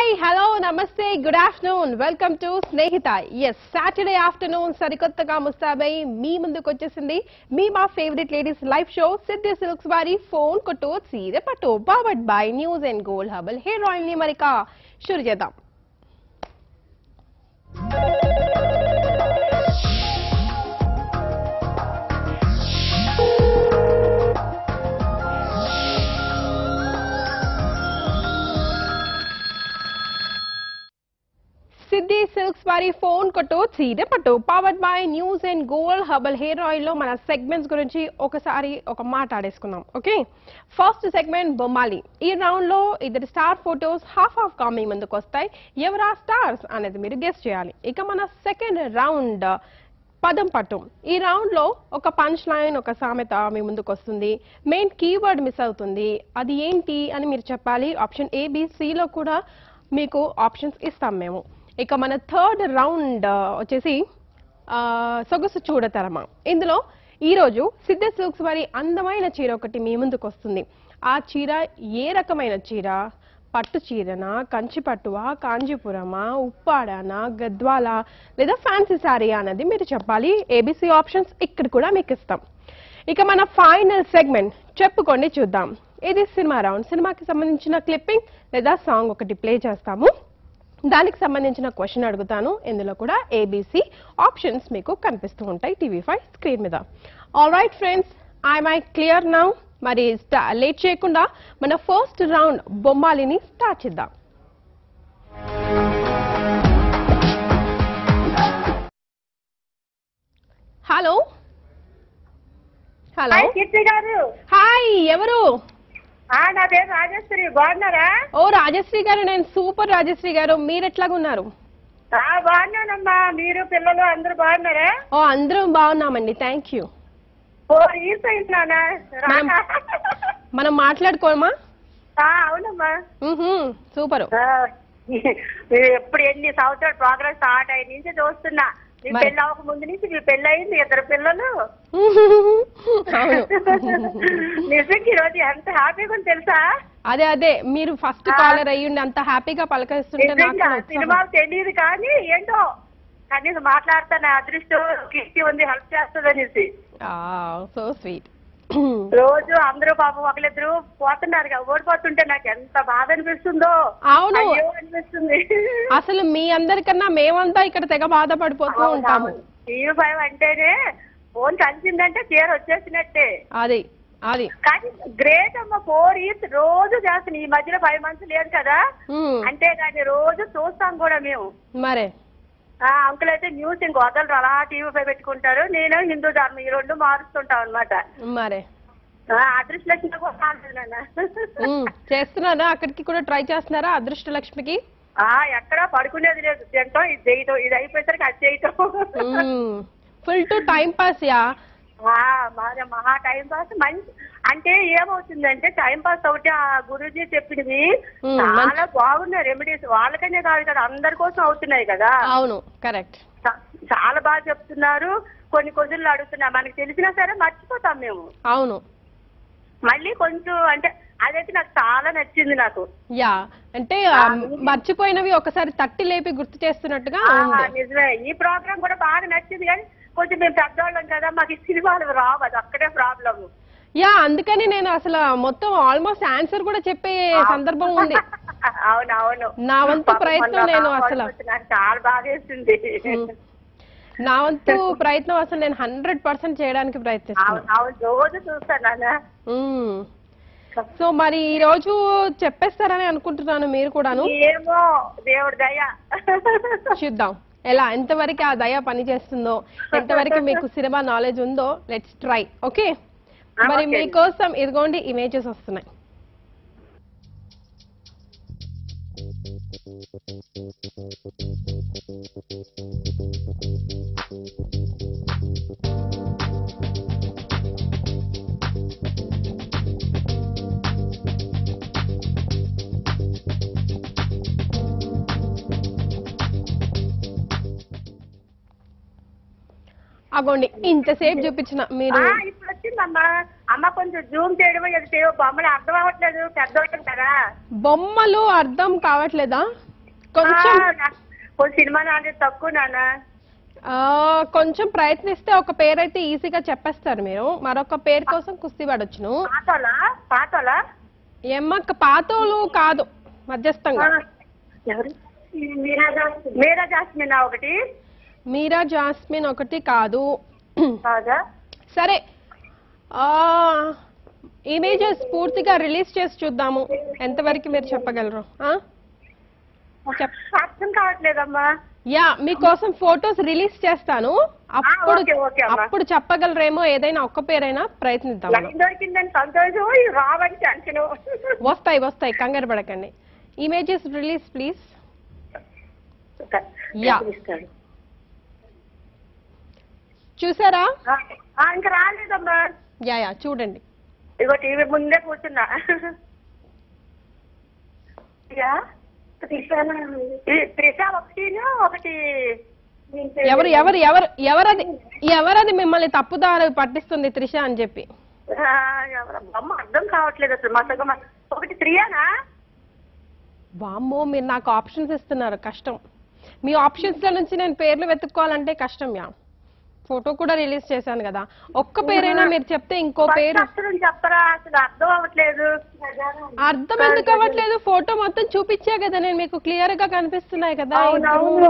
Hi hello namaste good afternoon welcome to Snehitha ఎస్ Saturday afternoon సరికొత్తగా ముస్తాబై మీ ముందుకు వచ్చేసింది మీ మా favourite ladies live show Siddhi silks వారి ఫోన్ కొట్టు సీరే పట్టు powered by news and gold herbal hair oil ని మరిక షురు చేద్దాం సిద్ధి సిల్క్స్ వారి ఫోన్ కొట్టు చీర పట్టు powered by news and gold herbal hair oil లో మన సెగ్మెంట్స్ గురించి ఒకసారి ఒక మాట ఆడేసుకుందాం ఓకే ఫస్ట్ సెగ్మెంట్ బొమ్మాలి ఈ రౌండ్ లో ఇద్దరు స్టార్ ఫోటోస్ హాఫ్ హాఫ్ గా మీ ముందుకు వస్తాయి ఎవరా స్టార్స్ అనేది మీరు గెస్ట్ చేయాలి ఇక మన సెకండ్ రౌండ్ పదం పట్టు ఈ రౌండ్ లో ఒక పంచ్ లైన్ ఒక సామెత మీ ముందుకు వస్తుంది మెయిన్ కీవర్డ్ మిస్ అవుతుంది అది ఏంటి అని మీరు చెప్పాలి ఆప్షన్ ఏ లో కూడా మీకు ఆప్షన్స్ ఇస్తాం మేము ఇక మన థర్డ్ రౌండ్ వచ్చేసి ఆ, సొగసు చూడతరమా ఇందులో ఈరోజు సిద్ధ సిల్క్స్ వారి అందమైన చీర ఒకటి మీ ముందుకు వస్తుంది ఆ చీర ఏ రకమైన చీర పట్టు చీరనా కంచి పట్టువా కాంజీపురమా ఉప్పాడనా గద్వాల లేదా ఫ్యాన్సీ శారీ అన్నది మీరు చెప్పాలి ఏబిసి ఆప్షన్స్ ఇక్కడ కూడా మీకు ఇస్తాం ఇక మన ఫైనల్ సెగ్మెంట్ చెప్పుకోండి చూద్దాం ఇది సినిమా రౌండ్ సినిమాకి సంబంధించిన క్లిప్పింగ్ లేదా సాంగ్ ఒకటి ప్లే చేస్తాము దానికి సంబంధించిన క్వశ్చన్ అడుగుతాను ఇందులో కూడా ఏబిసి ఆప్షన్స్ మీకు కనిపిస్తూ ఉంటాయి టీవీ ఫైవ్ స్క్రీన్ మీద all right friends I my clear now మరి లేట్ చేయకుండా మన ఫస్ట్ రౌండ్ బొమ్మాలిని స్టార్ట్ చేద్దాం hello hello hi Keerthi garu hi ఎవరు ఆ నా పేరు రాజేశ్వరి బాగున్నారా ఓ రాజశ్రీ గారు నేను సూపర్ రాజశ్రీ గారు మీరు ఎట్లాగా ఉన్నారు ఆ బాగున్నానమ్మా మీరు పిల్లలు అందరూ బాగున్నారా ఓ అందరం బాగున్నామండి థ్యాంక్ యూ ఓ ఈస్ అయిందానా మనం- మనం మాట్లాడుకోమా ఆ, అవునమ్మా సూపర్ ఆ, మీరు ఎప్పుడు ఎన్ని సంవత్సరాలు ప్రోగ్రెస్ స్టార్ట్ అయ్యి నుంచి చూస్తున్నా మీ మరి- పెళ్ళి అవ్వక ముందు నుంచి మీ పెళ్ళి అయింది ఇద్దరు పిల్లలు అవును నిజంగా ఈరోజు ఎంత హ్యాపీగా ఉంది తెలుసా అదే అదే మీరు ఫస్ట్ కాలర్ అయ్యుండి అంత హ్యాపీగా పలకరిస్తుంటే నాకు నిజంగా కూడా ఉత్సాహం. సినిమాలు తెలియదు కానీ ఏంటో కనీసం మాట్లాడుతున్న అదృష్టం కీర్తి ఉంది హెల్ప్ చేస్తుంది అనేసి ఆ సో స్వీట్ రోజు అందరూ పాపం ఒకరిద్దరు పోతున్నారు కదా ఓడిపోతుంటే నాకు ఎంత బాధ అనిపిస్తుందో అవును అయ్యో అనిపిస్తుంది అసలు మీ అందరికన్నా మేమంతా ఇక్కడ తెగ బాధపడిపోతూ ఉంటాము టీవీ ఫైవ్ అంటేనే ఫోన్ కలిసిందంటే చీర వచ్చేసినట్టే అది అది కానీ గ్రేట్ అమ్మ ఫోర్ ఇయర్స్ రోజు చేస్తాను ఈ మధ్యలో ఫైవ్ మంత్స్ లేదు కదా ఉమ్, అంటే దాన్ని రోజు చూస్తాం కూడా మేము మరే ఆ అంకుల్ అయితే న్యూస్ ఇంక వదలరు అలా టీవీ పై పెట్టుకుంటారు నేను హిందూ ధర్మం ఈ రెండు మారుస్తుంటాం అనమాట మరే అదృష్ట లక్ష్మి కూడా కాలేదు నాన్న. ఉమ్, చేస్తున్నారా అక్కడికి కూడా ట్రై చేస్తున్నారా అదృష్ట లక్ష్మికి ఆ ఎక్కడా పడుకునేది లేదు తింటాం ఇది చేయటం ఇది అయిపోయేసరికి అది చేయటం full to time pass yeah ఆ, మాదే మహా టైం పాస్ మంచి అంటే ఏమవుతుందంటే టైం పాస్ ఒకటి ఆ గురూజీ చెప్పినవి ఉమ్, చాలా బాగున్నాయి రెమెడీస్ వాళ్ళకనే కాదు కదా అందరి కోసం అవుతున్నాయి కదా అవును కరెక్ట్ చా- చాలా బాగా చెప్తున్నారు కొన్ని క్వశ్చన్లు అడుగుతున్నా మనకి తెలిసినా సరే మర్చిపోతాం మేము అవును మళ్ళీ కొంచెం అంటే అదైతే నాకు చాలా నచ్చింది నాకు యా అంటే ఆ, మర్చిపోయినవి ఒకసారి తట్టి లేపి గుర్తు చేస్తున్నట్టుగా ఆ, ఉంది నిజమే ఈ ప్రోగ్రామ్ కూడా బాగా నచ్చింది కానీ కొంచెం మేము పెద్దవాళ్ళం కదా మాకు ఈ సినిమాలు రావు అది అక్కడే ప్రాబ్లం యా అందుకని నేను అసలు మొత్తం ఆల్మోస్ట్ ఆన్సర్ కూడా చెప్పే సందర్భం ఉంది అవును అవును నా వంతు పాపం ప్రయత్నం మొన్న నేను నా అసలు voice నాకు చాలా బాగా వేసింది ఉమ్. నా వంతు ప్రయత్నం అసలు నేను హండ్రెడ్ పర్సెంట్ చేయడానికి ప్రయత్నిస్తున్నాను అవును అవును రోజు చూస్తాను నాన్న ఉమ్. సో మరి ఈ రోజు చెప్పేస్తారని అనుకుంటున్నాను మీరు కూడాను ఏమో దేవుడి దయ చూద్దాం ఎలా ఎంతవరకు ఆ దయ పనిచేస్తుందో ఎంతవరకు మీకు సినిమా నాలెడ్జ్ ఉందో లెట్స్ ట్రై ఓకే మరి okay. మీకోసం ఇదిగోండి ఇమేజెస్ వస్తున్నాయి అగోండి ఇంతసేపు చూపించిన మీరు ఆ, ఇప్పుడు వచ్చిందమ్మా అమ్మ కొంచెం జూమ్ చేయడం అది చేయడం బొమ్మలు అర్థం అవ్వట్లేదు పెద్దోళ్ళం కదా బొమ్మలు అర్థం కావట్లేదా కొంచెం ఓ సినిమా నాది తక్కువ నాన్న ఆ, కొంచెం ప్రయత్నిస్తే ఒక పేరు అయితే ఈజీగా చెప్పేస్తారు మీరు మరొక పేరు కోసం కుస్తీ పడొచ్చును పాతోలా పాతోలా ఏమ్మక్క పాతోలు కాదు మధ్యస్థంగా ఎవరు మీరా జాస్మిన్ ఒకటి మీరా జాస్మిన్ ఒకటి కాదు కాదా సరే ఆ ఇమేజెస్ పూర్తిగా రిలీజ్ చేసి చూద్దాము ఎంతవరకు మీరు చెప్పగలరు ఆ? చెప్- అర్థం కావట్లేదమ్మా యా మీకోసం ఫొటోస్ రిలీజ్ చేస్తాను అప్పుడు ఓకే, ఓకే అమ్మా. అప్పుడు చెప్పగలరేమో ఏదైనా ఒక్క పేరైనా ప్రయత్నిద్దాం మనం. లైన్ దొరికిందని సంతోషం ఇవి రావని టెన్షన్ వస్తాయి వస్తాయి కంగారు పడకండి ఇమేజెస్ రిలీజ్ ప్లీజ్ యా. చూసారా ఇంకా రాలేదమ్మా యా యా చూడండి ఇగో టీవీ ముందే కూర్చున్నా యా ఈ త్రిష ఒకటిను ఒకటి ఎవరు ఎవరు ఎవరు ఎవరది ఎవరది మిమ్మల్ని తప్పుదారు పట్టిస్తుంది త్రిష అని చెప్పి ఆ, ఎవరో బొమ్మ అర్థం కావట్లేదు అసలు మా సగం ఒకటి త్రియానా వామ్మో మీరు నాకు ఆప్షన్స్ ఇస్తున్నారు కష్టం మీ ఆప్షన్స్ లో నుంచి నేను పేర్లు వెతుక్కోవాలంటే కష్టం యా ఫోటో కూడా రిలీజ్ చేశాను కదా ఒక్క పేరైనా మీరు చెప్తే ఇంకో పేరు అసలు చెప్పరా అసలు అర్థం అవ్వట్లేదు అర్థం ఎందుకు అవ్వట్లేదు ఫోటో మొత్తం చూపించా కదా నేను మీకు క్లియర్ గా కనిపిస్తున్నాయి కదా అవునవును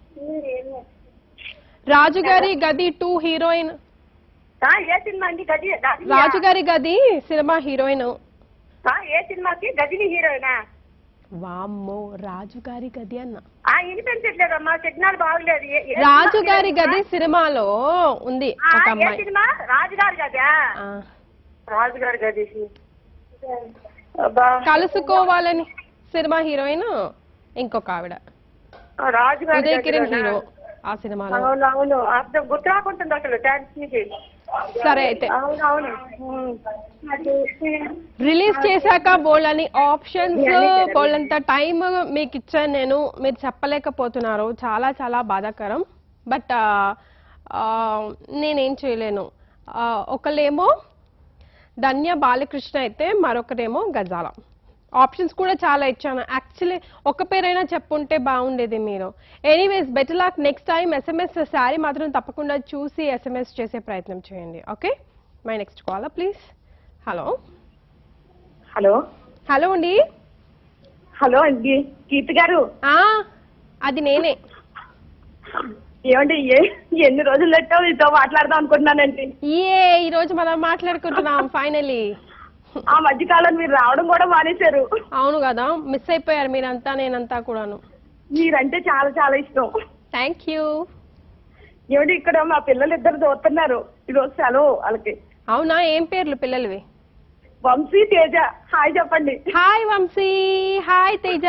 రాజుగారి గది టూ హీరోయిన్ ఆ, ఏ సినిమా అండి గది గది రాజుగారి గది సినిమా హీరోయిన్ ఆ, ఏ సినిమాకి గదిని హీరోయినా వామ్మో రాజుగారి గది అన్న ఆ వినిపించట్లేదమ్మా సిగ్నల్ బాగలేదు ఏ- ఏ రాజుగారి సినిమా గది సినిమాలో ఉంది ఆ, ఒక ఏ అమ్మాయి సినిమా రాజుగారి గదా ఆ, రాజుగారి గది అబ్బా కలుసుకోవాలని సినిమా హీరోయిన్ ఇంకొక ఆవిడ ఆ, రాజుగారి ఉదయ్ కిరణ్ గదిలోనా? హీరో ఆ సినిమాలో అవునవును అర్థం గుర్తు రాకుంటుంది అసలు థ్యాంక్స్ మీకు సరే అయితే అవునవును ఉమ్. రిలీజ్ చేశాక బోల్డ్ ఆప్షన్స్ బోల్డంత టైం మీకు ఇచ్చాను నేను మీరు చెప్పలేకపోతున్నారు చాలా చాలా బాధాకరం బట్ నేనేం చేయలేను ఆ, ఒకళ్ళేమో ధన్య బాలకృష్ణ అయితే మరొకరేమో గజాల ఆప్షన్స్ కూడా చాలా ఇచ్చాను యాక్చువల్లీ ఒక పేరైనా చెప్పుంటే బాగుండేది మీరు anyways better luck next time SMS sari మాత్రం తప్పకుండా చూసి ఎస్ఎంఎస్ చేసే ప్రయత్నం చేయండి okay my next call please hello hello hello అండి హలో అండి కీర్తి గారు ఆ అది నేనే ఏమండి ఏ- ఎన్ని రోజులు పెట్టో మీతో మాట్లాడదాం అనుకుంటున్నానండి ఏ ఈ రోజు మనం మాట్లాడుకుంటున్నాం ఫైనలీ ఆ మధ్య కాలం మీరు రావడం కూడా మానేశారు అవును కదా మిస్ అయిపోయారు మీరంతా నేనంతా కూడాను మీరంటే చాలా చాలా ఇష్టం థ్యాంక్ యూ ఏమండి ఇక్కడ మా పిల్లలు ఇద్దరు చూస్తున్నారు ఈరోజు సెలవు వాళ్ళకి అవునా ఏం పేర్లు పిల్లలవి వంశీ తేజ హాయ్ చెప్పండి హాయ్ వంశీ హాయ్ తేజ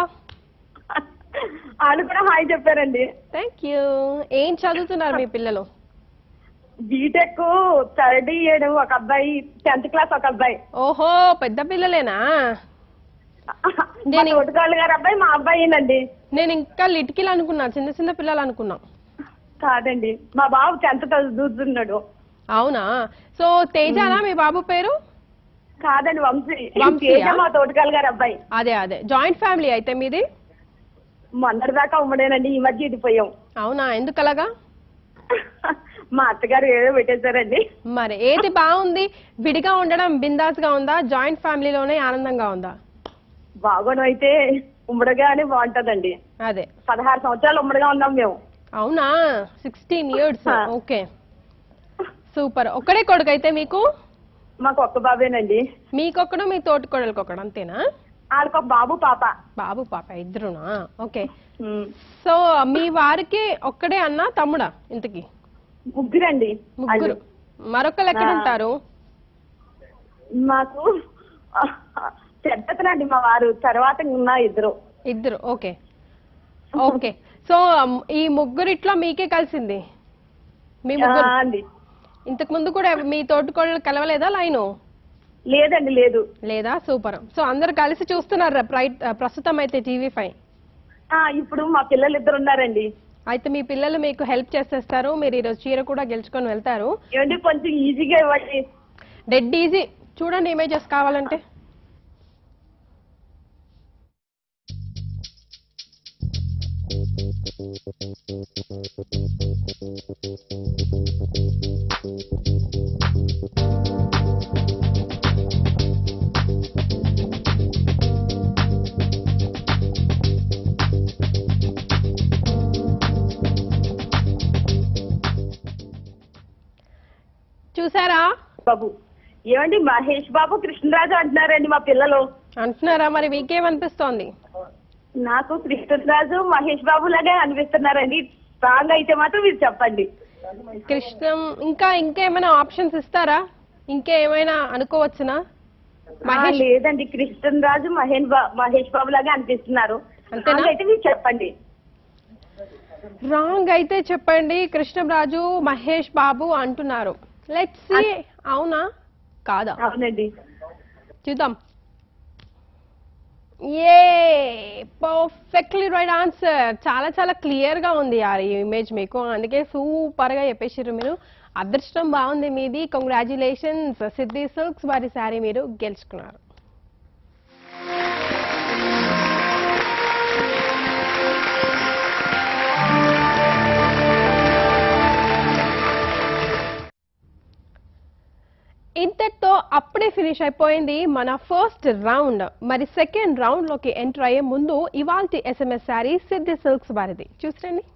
వాళ్ళు కూడా హాయ్ చెప్పారండి థ్యాంక్ యూ ఏం చదువుతున్నారు మీ పిల్లలు బీటెక్ థర్డ్ ఇయర్ ఒక అబ్బాయి టెన్త్ క్లాస్ ఒక అబ్బాయి ఓహో పెద్ద పిల్లలేనా మా నేను- తోటకాళ్ళు గారు అబ్బాయి మా అబ్బాయినండి నేను ఇంకా లిటికిలు అనుకున్నా చిన్న చిన్న పిల్లలు అనుకున్నా కాదండి మా బాబు టెన్త్ చదువుతున్నాడు అవునా సో తేజానా మీ బాబు పేరు కాదండి వంశీ వంశీయా? తేజ మా తోటకాళ్ళు గారు అబ్బాయి అదే అదే జాయింట్ ఫ్యామిలీ అయితే మీది మొన్నటిదాకా ఉమ్మడేనండి ఈ మధ్య ఇడిపోయాం అవునా ఎందుకు అలాగా మా అత్తగారు ఏదో పెట్టేశారండి మరి ఏది బాగుంది విడిగా ఉండడం బిందాస్ గా ఉందా జాయింట్ ఫ్యామిలీలోనే ఆనందంగా ఉందా బాగోడం అయితే ఉమ్మడిగానే బాగుంటదండి అదే పదహారు సంవత్సరాలు ఉమ్మడిగా ఉన్నాం మేము అవునా సిక్స్టీన్ ఇయర్స్ ఆ. ఓకే సూపర్ ఒక్కడే కొడుకు అయితే మీకు మాకు ఒక్క బాబేనండి మీకొక్కడు మీ తోటి కొడలకొకడు అంతేనా వాళ్ళకి ఒక బాబు పాప బాబు పాప ఇద్దరునా ఓకే ఉమ్. సో మీ వారికి ఒక్కడే అన్న తమ్ముడా ఇంతకి ముగ్గురండి ముగ్గురు మరొకరు ఎక్కడ ఆ. ఉంటారు మాకు పెద్దతనండి మా వారు తర్వాత ఉన్న ఇద్దరు ఇద్దరు ఓకే ఓకే సో ఈ ముగ్గురిట్లో మీకే కలిసింది మీ ముగ్గురు ఆ, అండి ఇంతకు ముందు కూడా మీ తోటికోళ్ళు కలవలేదా లైను లేదండి లేదు లేదా సూపర్ సో అందరు కలిసి చూస్తున్నారు రైట్ ప్రస్తుతం అయితే టీవీ ఫైవ్ ఆ ఇప్పుడు మా పిల్లలు ఇద్దరు ఉన్నారండి అయితే మీ పిల్లలు మీకు హెల్ప్ చేసేస్తారు మీరు ఈరోజు చీర కూడా గెలుచుకొని వెళ్తారు ఏమండి కొంచెం ఈజీగా ఇవ్వండి డెడ్ ఈజీ చూడండి ఇమేజెస్ కావాలంటే చూసారా బాబు ఏమండి మహేష్ బాబు కృష్ణరాజు అంటున్నారండి మా పిల్లలు అంటున్నారా మరి మీకేమనిపిస్తోంది నాకు కృష్ణరాజు మహేష్ బాబు లాగే అనిపిస్తున్నారండి స్ట్రాంగ్ అయితే మాత్రం మీరు చెప్పండి కృష్ణం ఇంకా ఇంకేమైనా ఆప్షన్స్ ఇస్తారా ఇంకేమైనా అనుకోవచ్చునా ఆ, మహేష్ లేదండి కృష్ణరాజు మహేష్ బాబు మహేష్ బాబు లాగా అనిపిస్తున్నారు అంతేనా? Strong అయితే మీరు చెప్పండి రాంగ్ అయితే చెప్పండి కృష్ణరాజు మహేష్ బాబు అంటున్నారు లెట్స్ సి అవునా కాదా అవునండి చూద్దాం ఏ పర్ఫెక్ట్లీ రైట్ ఆన్సర్ చాలా చాలా క్లియర్ గా ఉంది ఆ ఇమేజ్ మీకు అందుకే సూపర్ గా చెప్పేసారు మీరు అదృష్టం బాగుంది మీది కంగ్రాచులేషన్స్ సిద్ధి సిల్క్స్ వారి శారీ మీరు గెలుచుకున్నారు ఇంతటితో అప్పుడే ఫినిష్ అయిపోయింది మన ఫస్ట్ రౌండ్ మరి సెకండ్ రౌండ్ లోకి ఎంటర్ అయ్యే ముందు ఇవాల్టి ఎస్ఎంఎస్ శారీ సిద్ధి సిల్క్స్ వారిది చూసిరండి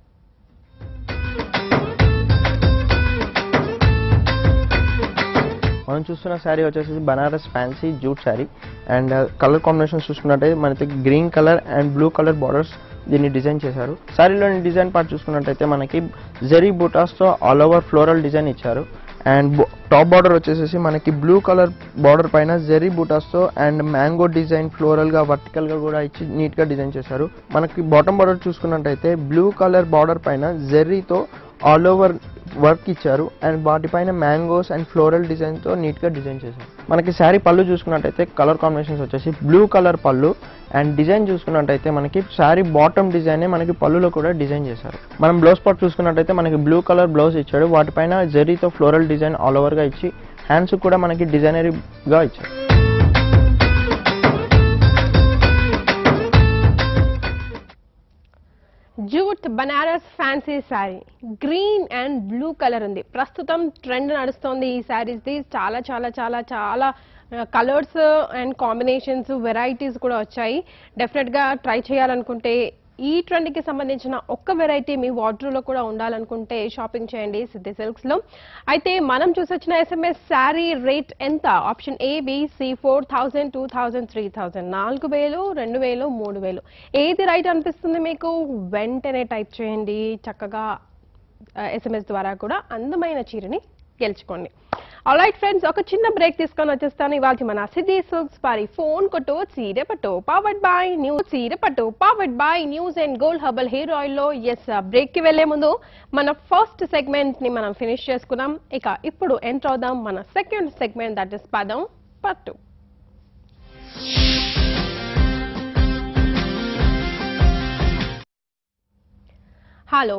మనం చూస్తున్న శారీ వచ్చేసి Banaras fancy jute sari and colour combination చూసుకున్నట్టయితే మనకి green colour and blue colour borders దీన్ని డిజైన్ చేశారు శారీలోని డిజైన్ పార్ట్ చూసుకున్నట్టయితే మనకి జెరీ బూటాస్తో ఆల్ ఓవర్ ఫ్లోరల్ డిజైన్ ఇచ్చారు అండ్ టాప్ బార్డర్ వచ్చేసేసి మనకి బ్లూ కలర్ బార్డర్ పైన జెరీ బూటాస్తో అండ్ మ్యాంగో డిజైన్ ఫ్లోరల్గా వర్టికల్గా కూడా ఇచ్చి నీట్గా డిజైన్ చేశారు మనకి బాటమ్ బార్డర్ చూసుకున్నట్టయితే బ్లూ కలర్ బార్డర్ పైన జెర్రీతో ఆల్ ఓవర్ వర్క్ ఇచ్చారు అండ్ వాటిపైన మ్యాంగోస్ అండ్ ఫ్లోరల్ డిజైన్తో నీట్గా డిజైన్ చేశారు మనకి శారీ పళ్ళు చూసుకున్నట్టయితే కలర్ కాంబినేషన్స్ వచ్చేసి బ్లూ కలర్ పళ్ళు అండ్ డిజైన్ చూసుకున్నట్టయితే మనకి శారీ బాటమ్ డిజైనే మనకి పళ్ళులో కూడా డిజైన్ చేశారు మనం బ్లౌజ్ పార్ట్ చూసుకున్నట్టయితే మనకి బ్లూ కలర్ బ్లౌజ్ ఇచ్చాడు వాటిపైన జెరీతో ఫ్లోరల్ డిజైన్ ఆల్ ఓవర్గా ఇచ్చి హ్యాండ్స్ కూడా మనకి డిజైనరీగా ఇచ్చారు jute Banaras fancy sari green and blue colour ఉంది ప్రస్తుతం ట్రెండ్ నడుస్తోంది ఈ శారీస్ ది చాలా చాలా చాలా చాలా కలర్స్ అండ్ కాంబినేషన్స్ వెరైటీస్ కూడా వచ్చాయి డెఫినెట్ గా ట్రై చేయాలనుకుంటే ఈ ట్రెండ్ కి సంబంధించిన ఒక్క వెరైటీ మీ వార్డ్రోబ్ లో కూడా ఉండాలనుకుంటే షాపింగ్ చేయండి సిద్ధి సిల్క్స్ లో అయితే మనం చూసొచ్చిన ఎస్ఎంఎస్ శారీ రేట్ ఎంత option A B C four thousand two thousand three thousand నాలుగు వేలు రెండు వేలు మూడు వేలు ఏది రైట్ అనిపిస్తుంది మీకు వెంటనే టైప్ చేయండి చక్కగా ఎస్ఎంఎస్ ద్వారా కూడా అందమైన చీరని గెలుచుకోండి ఆల్రైట్ ఫ్రెండ్స్ ఒక చిన్న బ్రేక్ తీసుకొని వచ్చేస్తాను ఇవాళ మన సిద్ధి సిల్క్స్ పారి ఫోన్ కొట్టు చీర పట్టు పవర్డ్ బై న్యూస్ చీర పట్టు powered by news and gold herbal hair oil లో ఎస్ బ్రేక్ కి వెళ్లే ముందు మన ఫస్ట్ సెగ్మెంట్ ని మనం ఫినిష్ చేసుకున్నాం ఇక ఇప్పుడు ఎంటర్ అవుదాం మన సెకండ్ సెగ్మెంట్ దట్ ఇస్ పదం పట్టు హలో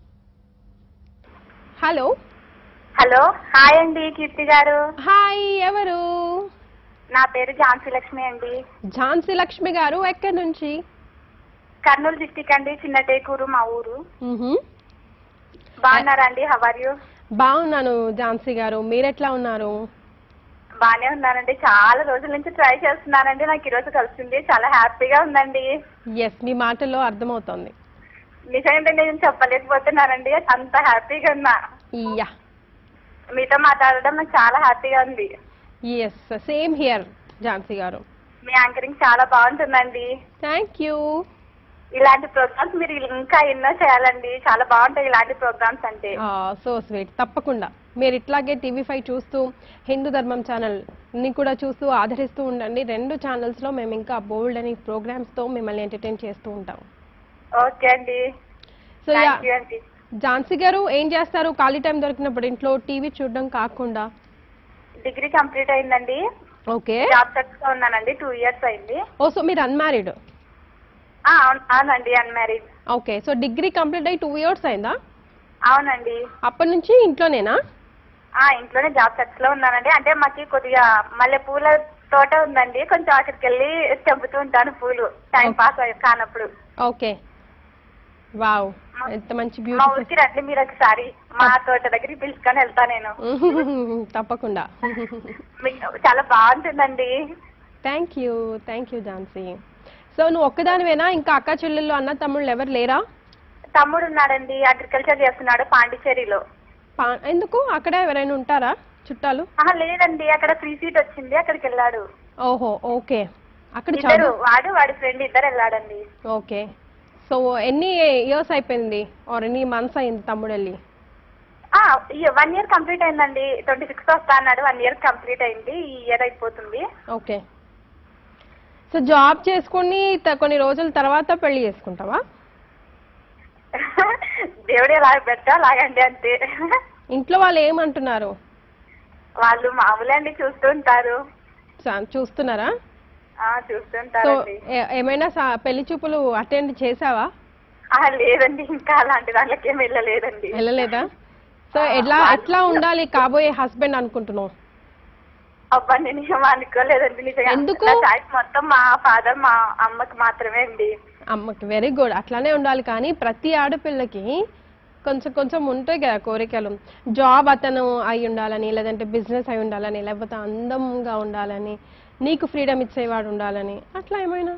హలో హలో హాయ్ అండి కీర్తి గారు హాయ్ ఎవరు నా పేరు ఝాన్సీ లక్ష్మి అండి ఝాన్సీ లక్ష్మి గారు ఎక్కడి నుంచి కర్నూలు డిస్టిక్ అండి చిన్నటేకూరు మా ఊరు మ్హూ. బాగున్నారా అండి హవర్ యూ బాగున్నాను ఝాన్సీ గారు మీరెట్లా ఉన్నారు బాగానే ఉన్నానండి చాలా రోజుల నుంచి ట్రై చేస్తున్నానండి నాకు ఈరోజు కలిసింది చాలా హ్యాపీగా ఉందండి ఎస్ మీ మాటల్లో అర్థమవుతోంది నిజంగా నేను చెప్పలేకపోతున్నానండి అంత హ్యాపీగా ఉన్నా యా మీతో మాట్లాడడం నాకు చాలా హ్యాపీగా ఉంది ఎస్ సేమ్ హియర్ ఝాన్సీ గారు మీ యాంకరింగ్ చాలా బాగుంటుందండి థ్యాంక్ యూ ఇలాంటి ప్రోగ్రామ్స్ మీరు ఇంకా ఎన్నో చేయాలండి చాలా బాగుంటాయి ఇలాంటి ప్రోగ్రామ్స్ అంటే సో స్వీట్ తప్పకుండా మీరు ఇట్లాగే టీవీ ఫైవ్ చూస్తూ హిందూ ధర్మం ఛానల్ ని కూడా చూస్తూ ఆదరిస్తూ ఉండండి రెండు ఛానల్స్ లో మేము ఇంకా బోల్డ్ అని ప్రోగ్రామ్స్ తో మిమ్మల్ని ఎంటర్టైన్ చేస్తూ ఉంటాం ఓకే అండి సో యా థ్యాంక్ యూ అండి ఝాన్సీ గారు ఏం చేస్తారు ఖాళీ టైం దొరికినప్పుడు ఇంట్లో టీవీ చూడడం కాకుండా డిగ్రీ కంప్లీట్ అయిందండి ఓకే జాబ్ సెర్చ్ లో ఉన్నానండి టూ ఇయర్స్ అయింది ఓ సో మీరు అన్మ్యారీడ్ ఆ, అవును- అవునండి unmarried okay so degree complete అయ్యి టూ ఇయర్స్ అయిందా అవునండి అప్పటి నుంచి ఇంట్లోనేనా ఆ ఇంట్లోనే జాబ్ సెర్చ్ లో ఉన్నానండి అంటే మాకు కొద్దిగా మల్లె పూల తోట ఉందండి కొంచెం అక్కడికి వెళ్ళి తెంపుతూ ఉంటాను పూలు టైం పాస్ అయ్యి- కానప్పుడు ఓకే వావ్ ఎంత మంచి మా బ్యూటిఫుల్ ఊరికి రండి మీరు ఒకసారి మా తోట దగ్గరికి పిలుచుకొని వెళ్తా నేను తప్పకుండా మీకు చాలా బాగుంటుందండి thank you thank you Jhansi so నువ్వు ఒక్కదానివేనా ఇంకా అక్క చెల్లెళ్ళు అన్న తమ్ముళ్ళు ఎవరు లేరా తమ్ముడు ఉన్నాడండి అగ్రికల్చర్ చేస్తున్నాడు పాండిచ్చేరిలో పా- ఎందుకు అక్కడ ఎవరైనా ఉంటారా చుట్టాలు ఆహా లేదండి అక్కడ ఫ్రీ సీట్ వచ్చింది అక్కడికి వెళ్ళాడు ఓహో ఓకే అక్కడ ఇద్దరు చదువు వాడు వాడి ఫ్రెండ్ ఇద్దరు వెళ్ళాడండి ఓకే సో ఎన్ని ఇయర్స్ అయిపోయింది ఆర్ ఎన్ని మంత్స్ అయింది తమ్ముడు వెళ్ళి వన్ ఇయర్ కంప్లీట్ అయిందండి ట్వంటీ సిక్స్త్ వస్తా అన్నాడు వన్ ఇయర్ కంప్లీట్ అయింది ఈ ఇయర్ అయిపోతుంది ఓకే సో జాబ్ చేసుకొని త- కొన్ని రోజుల తర్వాత పెళ్లి చేసుకుంటావా దేవుడు ఎలా పెట్టా అలాగండి అంతే ఇంట్లో వాళ్ళు ఏమంటున్నారు వాళ్ళు మామూలే అండి చూస్తుంటారు చా- చూస్తున్నారా ఆ సో చూస్తుంటారండి ఏ- ఏమైనా సా- పెళ్లి చూపులు అటెండ్ చేసావా ఆ, లేదండి ఇంకా అలాంటి దాంట్లోకి ఏం వెళ్ళలేదండి వెళ్ళలేదా సో ఎట్లా ఎట్లా ఉండాలి కాబోయే హస్బెండ్ అనుకుంటున్నావు అబ్బా నేను ఏం అనుకోలేదండి నిజంగా ఎందుకు? నా చాయిస్ మొత్తం మా ఫాదర్ మా అమ్మకి మాత్రమే అండి అమ్మకి వెరీ గుడ్ అట్లానే ఉండాలి కానీ ప్రతి ఆడపిల్లకి కొంచెం కొంచెం ఉంటాయి కదా కోరికలు జాబ్ అతను అయి ఉండాలని లేదంటే బిజినెస్ అయి ఉండాలని లేకపోతే అందంగా ఉండాలని నీకు ఫ్రీడమ్ ఇచ్చేవాడు ఉండాలని అట్లా ఏమైనా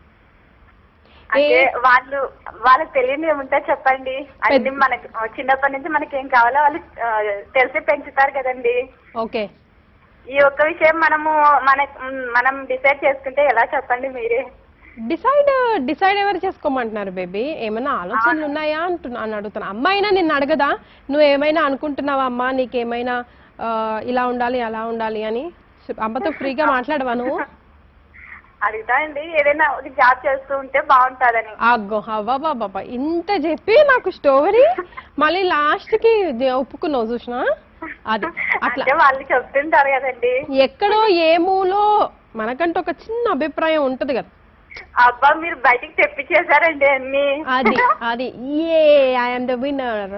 అంటే ఏ- వాళ్ళు వాళ్ళకి తెలియని ఏముంటే చెప్పండి అన్ని మనకి చిన్నప్పటి నుంచి మనకి ఏం కావాలో వాళ్ళు ఆ, తెలిసి పెంచుతారు కదండి ఓకే ఈ ఒక్క విషయం మనము మన మనం డిసైడ్ చేసుకుంటే ఎలా చెప్పండి మీరే డిసైడ్ డిసైడ్ ఎవరు చేసుకోమంటున్నారు బేబీ ఏమైనా ఆలోచనలు ఉన్నాయా అంటున్నా అని అడుగుతున్నా అమ్మ అయినా నిన్ను అడగదా నువ్వు ఏమైనా అనుకుంటున్నావా అమ్మా నీకేమైనా ఆ, ఇలా ఉండాలి అలా ఉండాలి అని అమ్మతో ఫ్రీగా మాట్లాడవా నువ్వు అడుగుతా అండి ఏదైనా ఒక జాబ్ చేస్తూ ఉంటే బాగుంటుందని అగ్గో అవ్వా బాబా ఇంత చెప్పి నాకు స్టోరీ మళ్ళీ లాస్ట్ కి ది- ఒప్పుకున్నావు చూసినా అది అట్లా అంటే వాళ్ళు చెప్తుంటారు కదండి ఎక్కడో ఏ మూలో మనకంటే ఒక చిన్న అభిప్రాయం ఉంటది కదా అబ్బా మీరు బయటికి తెప్పించేశారండి అన్ని అది అది ఏ ఐఎమ్ ద విన్నర్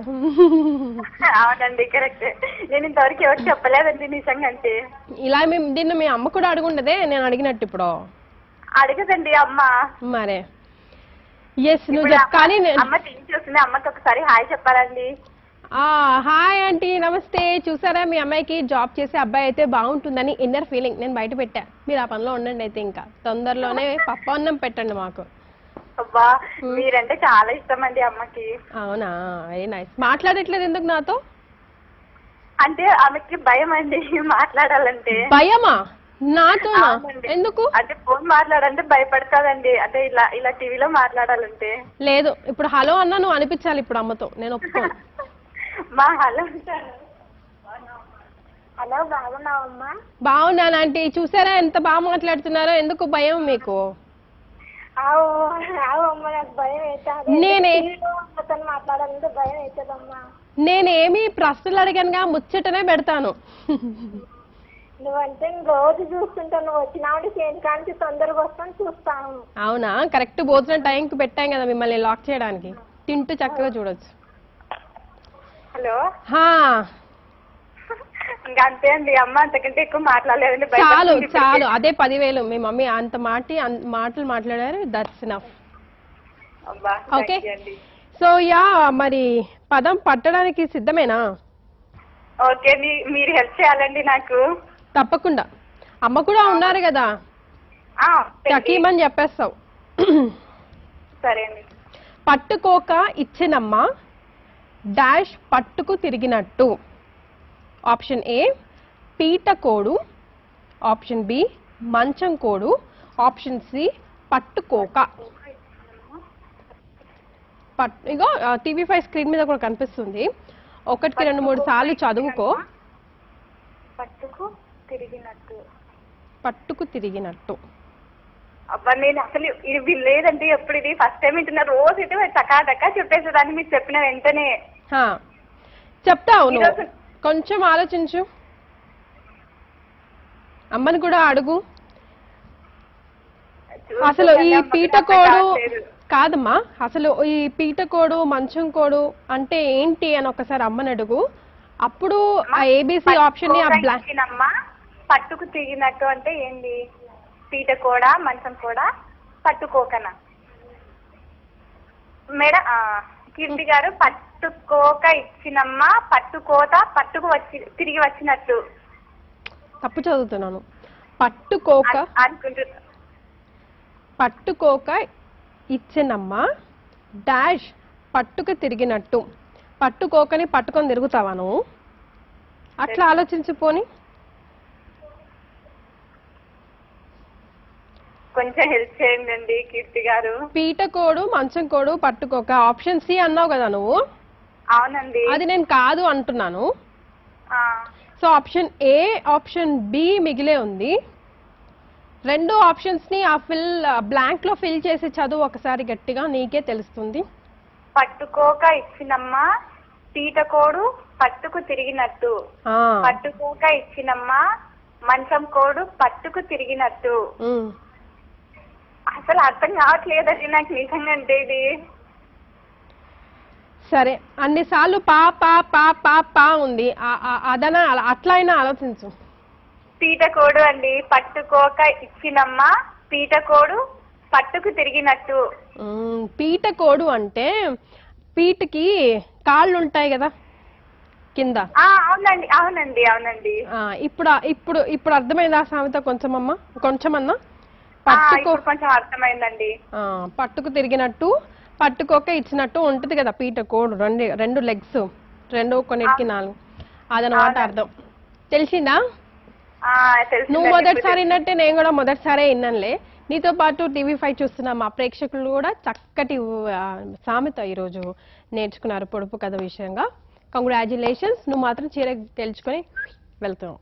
అవునండి కరెక్ట్ నేను ఇంతవరకు ఎవరు చెప్పలేదండి నిజంగా అంటే ఇలా మేము దీన్ని మీ అమ్మ కూడా అడుగుండదే నేను అడిగినట్టు ఇప్పుడు అడగదండి అమ్మ మరే ఎస్ నువ్వు ఇప్పుడు చెప్ కానీ అమ్మ- నేను- అమ్మ టీవీ చూస్తుంది అమ్మకి ఒకసారి హాయ్ చెప్పాలండి ఆ హాయ్ ఆంటీ నమస్తే చూసారా మీ అమ్మాయికి జాబ్ చేసే అబ్బాయి అయితే బాగుంటుందని ఇన్నర్ ఫీలింగ్ నేను బయట పెట్టా మీరు ఆ పనిలో ఉండండి అయితే ఇంకా తొందరలోనే పప్ప అన్నం పెట్టండి మాకు అబ్బా మీరంటే చాలా ఇష్టం అండి అమ్మకి అవునా వెరీ నైస్ మాట్లాడట్లేదు ఎందుకు నాతో అంటే ఆమెకి భయం అండి మాట్లాడాలంటే భయమా నాతోనా అవునండి. ఎందుకు అంటే ఫోన్ మాట్లాడాలంటే భయపడతాదండి అంటే ఇలా ఇలా టీవీలో మాట్లాడాలంటే లేదు ఇప్పుడు హలో అన్నా నువ్వు అనిపించాలి ఇప్పుడు అమ్మతో నేను ఒప్పుకోను మా హలో అంటారు హలో బాగున్నావమ్మా బాగున్నాను ఆంటీ చూసారా ఎంత బాగా మాట్లాడుతున్నారో ఎందుకు భయం మీకు ఆవు ఆవు అమ్మ నాకు భయం అవుతుంది నేనే అతను మాట్లాడాలంటే భయం అవుతుందమ్మా నేనేమి ప్రశ్నలు అడిగానుగా ముచ్చటనే పెడతాను నువ్వంటే రోజు చూస్తుంటా నువ్వు వచ్చినావంటే చేతి కాంచి తొందరగా వస్తాను చూస్తాను అవునా కరెక్ట్ భోజనం టైంకి పెట్టాం కదా మిమ్మల్ని లాక్ చేయడానికి తింటూ చక్కగా చూడొచ్చు హలో హా ఇంకా అంతే అండి అమ్మ అంతకంటే ఎక్కువ మాట్లాడలేదండి చాలు భయపడుతుంది చాలు అదే పదివేలు మీ మమ్మీ అంత మాటి అన్- మాటలు మాట్లాడారు దట్స్ నఫ్ అబ్బా ఓకే thank you అండి సో యా మరి పదం పట్టడానికి సిద్ధమేనా ఓకే మీ- మీరు హెల్ప్ చేయాలండి నాకు తప్పకుండా అమ్మ కూడా ఉన్నారు కదా ఆ, పెట్టి- చకీమని చెప్పేస్తావు సరే అండి పట్టుకోక ఇచ్చినమ్మ డాష్ పట్టుకు తిరిగినట్టు ఆప్షన్ ఏ పీటకోడు ఆప్షన్ బి మంచం కోడు ఆప్షన్ సి పట్టుకోక పట్ ఇగో టీవీ ఫైవ్ స్క్రీన్ మీద కూడా కనిపిస్తుంది ఒకటికి రెండు మూడు సార్లు చదువుకో పట్టుకు తిరిగినట్టు పట్టుకు తిరిగినట్టు అబ్బా నేను అసలు ఇది వినలేదండి ఎప్పుడు ఇది ఫస్ట్ టైం వింటున్నా రోజు అయితే టకా టకా చెప్పేసేదాన్ని మీరు చెప్పిన వెంటనే హా. చెప్తావు నువ్వు ఈరోజు- కొంచెం ఆలోచించు అమ్మని కూడా అడుగు అసలు ఈ చూస్తుంటే అమ్మకి పీటకోడు అర్థం కావట్లేదు. కాదమ్మా అసలు ఈ పీటకోడు మంచం కోడు అంటే ఏంటి అని ఒకసారి అమ్మని అడుగు అప్పుడు ఆ ఏబిసి ఆప్షన్ ని ఆ పట్టుకోగా బ్లాక్ ఇచ్చినమ్మా, పట్టుకు తిరిగినట్టు అంటే ఏంది పీట కూడా మంచం కూడా పట్టుకోకనా మేడం ఆ, కీర్తి గారు పట్టుకోక ఇచ్చినమ్మ పట్టుకోత పట్టుకు వచ్చి తిరిగి వచ్చినట్టు తప్పు చదువుతున్నాను పట్టుకోక అన్- అనుకుంటున్నా పట్టుకోక ఇచ్చినమ్మ డాష్ పట్టుకు తిరిగినట్టు పట్టుకోకని పట్టుకొని తిరుగుతావా నువ్వు అట్లా ఆలోచించిపోని కొంచెం హెల్ప్ చేయండి కీర్తి గారు పీటకోడు మంచం కోడు పట్టుకోక ఆప్షన్ సి అన్నావు కదా నువ్వు అవునండి అది నేను కాదు అంటున్నాను ఆ, so option A option B మిగిలే ఉంది రెండు ఆప్షన్స్ ని ఆ ఫిల్ బ్లాంక్ లో ఫిల్ చేసి చదువు ఒకసారి గట్టిగా నీకే తెలుస్తుంది పట్టుకోక ఇచ్చినమ్మ పీటకోడు పట్టుకు తిరిగినట్టు ఆ, పట్టుకోక ఇచ్చినమ్మ మంచం కోడు పట్టుకు తిరిగినట్టు ఉమ్. అసలు అర్థం కావట్లేదండి నాకు నిజంగా అంటే ఇది సరే అన్నిసార్లు పా పా పా పా పా ఉంది ఆ- ఆ- అదనా అలా- అట్లా అయినా ఆలోచించు పీటకోడు అండి పట్టుకోక ఇచ్చినమ్మ పీటకోడు పట్టుకు తిరిగినట్టు ఉమ్, పీటకోడు అంటే పీటకి కాళ్ళు ఉంటాయి కదా కింద ఆ అవునండి అవునండి అవునండి ఆ, ఇప్పుడు ఇప్పుడు ఇప్పుడు అర్థమైందా సామెత కొంచెం అమ్మా కొంచెమన్నా ఆ, పట్టుకో ఇప్పుడు కొంచెం అర్థమైందండి ఆ, పట్టుకు తిరిగినట్టు పట్టుకోక ఇచ్చినట్టు ఉంటది కదా పీట కోడు రెండు రెండు లెగ్స్ రెండు కొన్నిటికి నాలుగు అదనమాట అర్థం తెలిసిందా ఆ, తెలిసిందండి. నువ్వు మొదటిసారి విన్నట్టే నేను కూడా మొదటిసారే విన్నానులే నీతో పాటు టీవీ ఫైవ్ చూస్తున్న మా ప్రేక్షకులు కూడా చక్కటి ఆ, సామెత ఈరోజు నేర్చుకున్నారు పొడుపు కథ విషయంగా కంగ్రాచులేషన్స్ నువ్వు మాత్రం చీర తెలుసుకొని వెళ్తున్నావు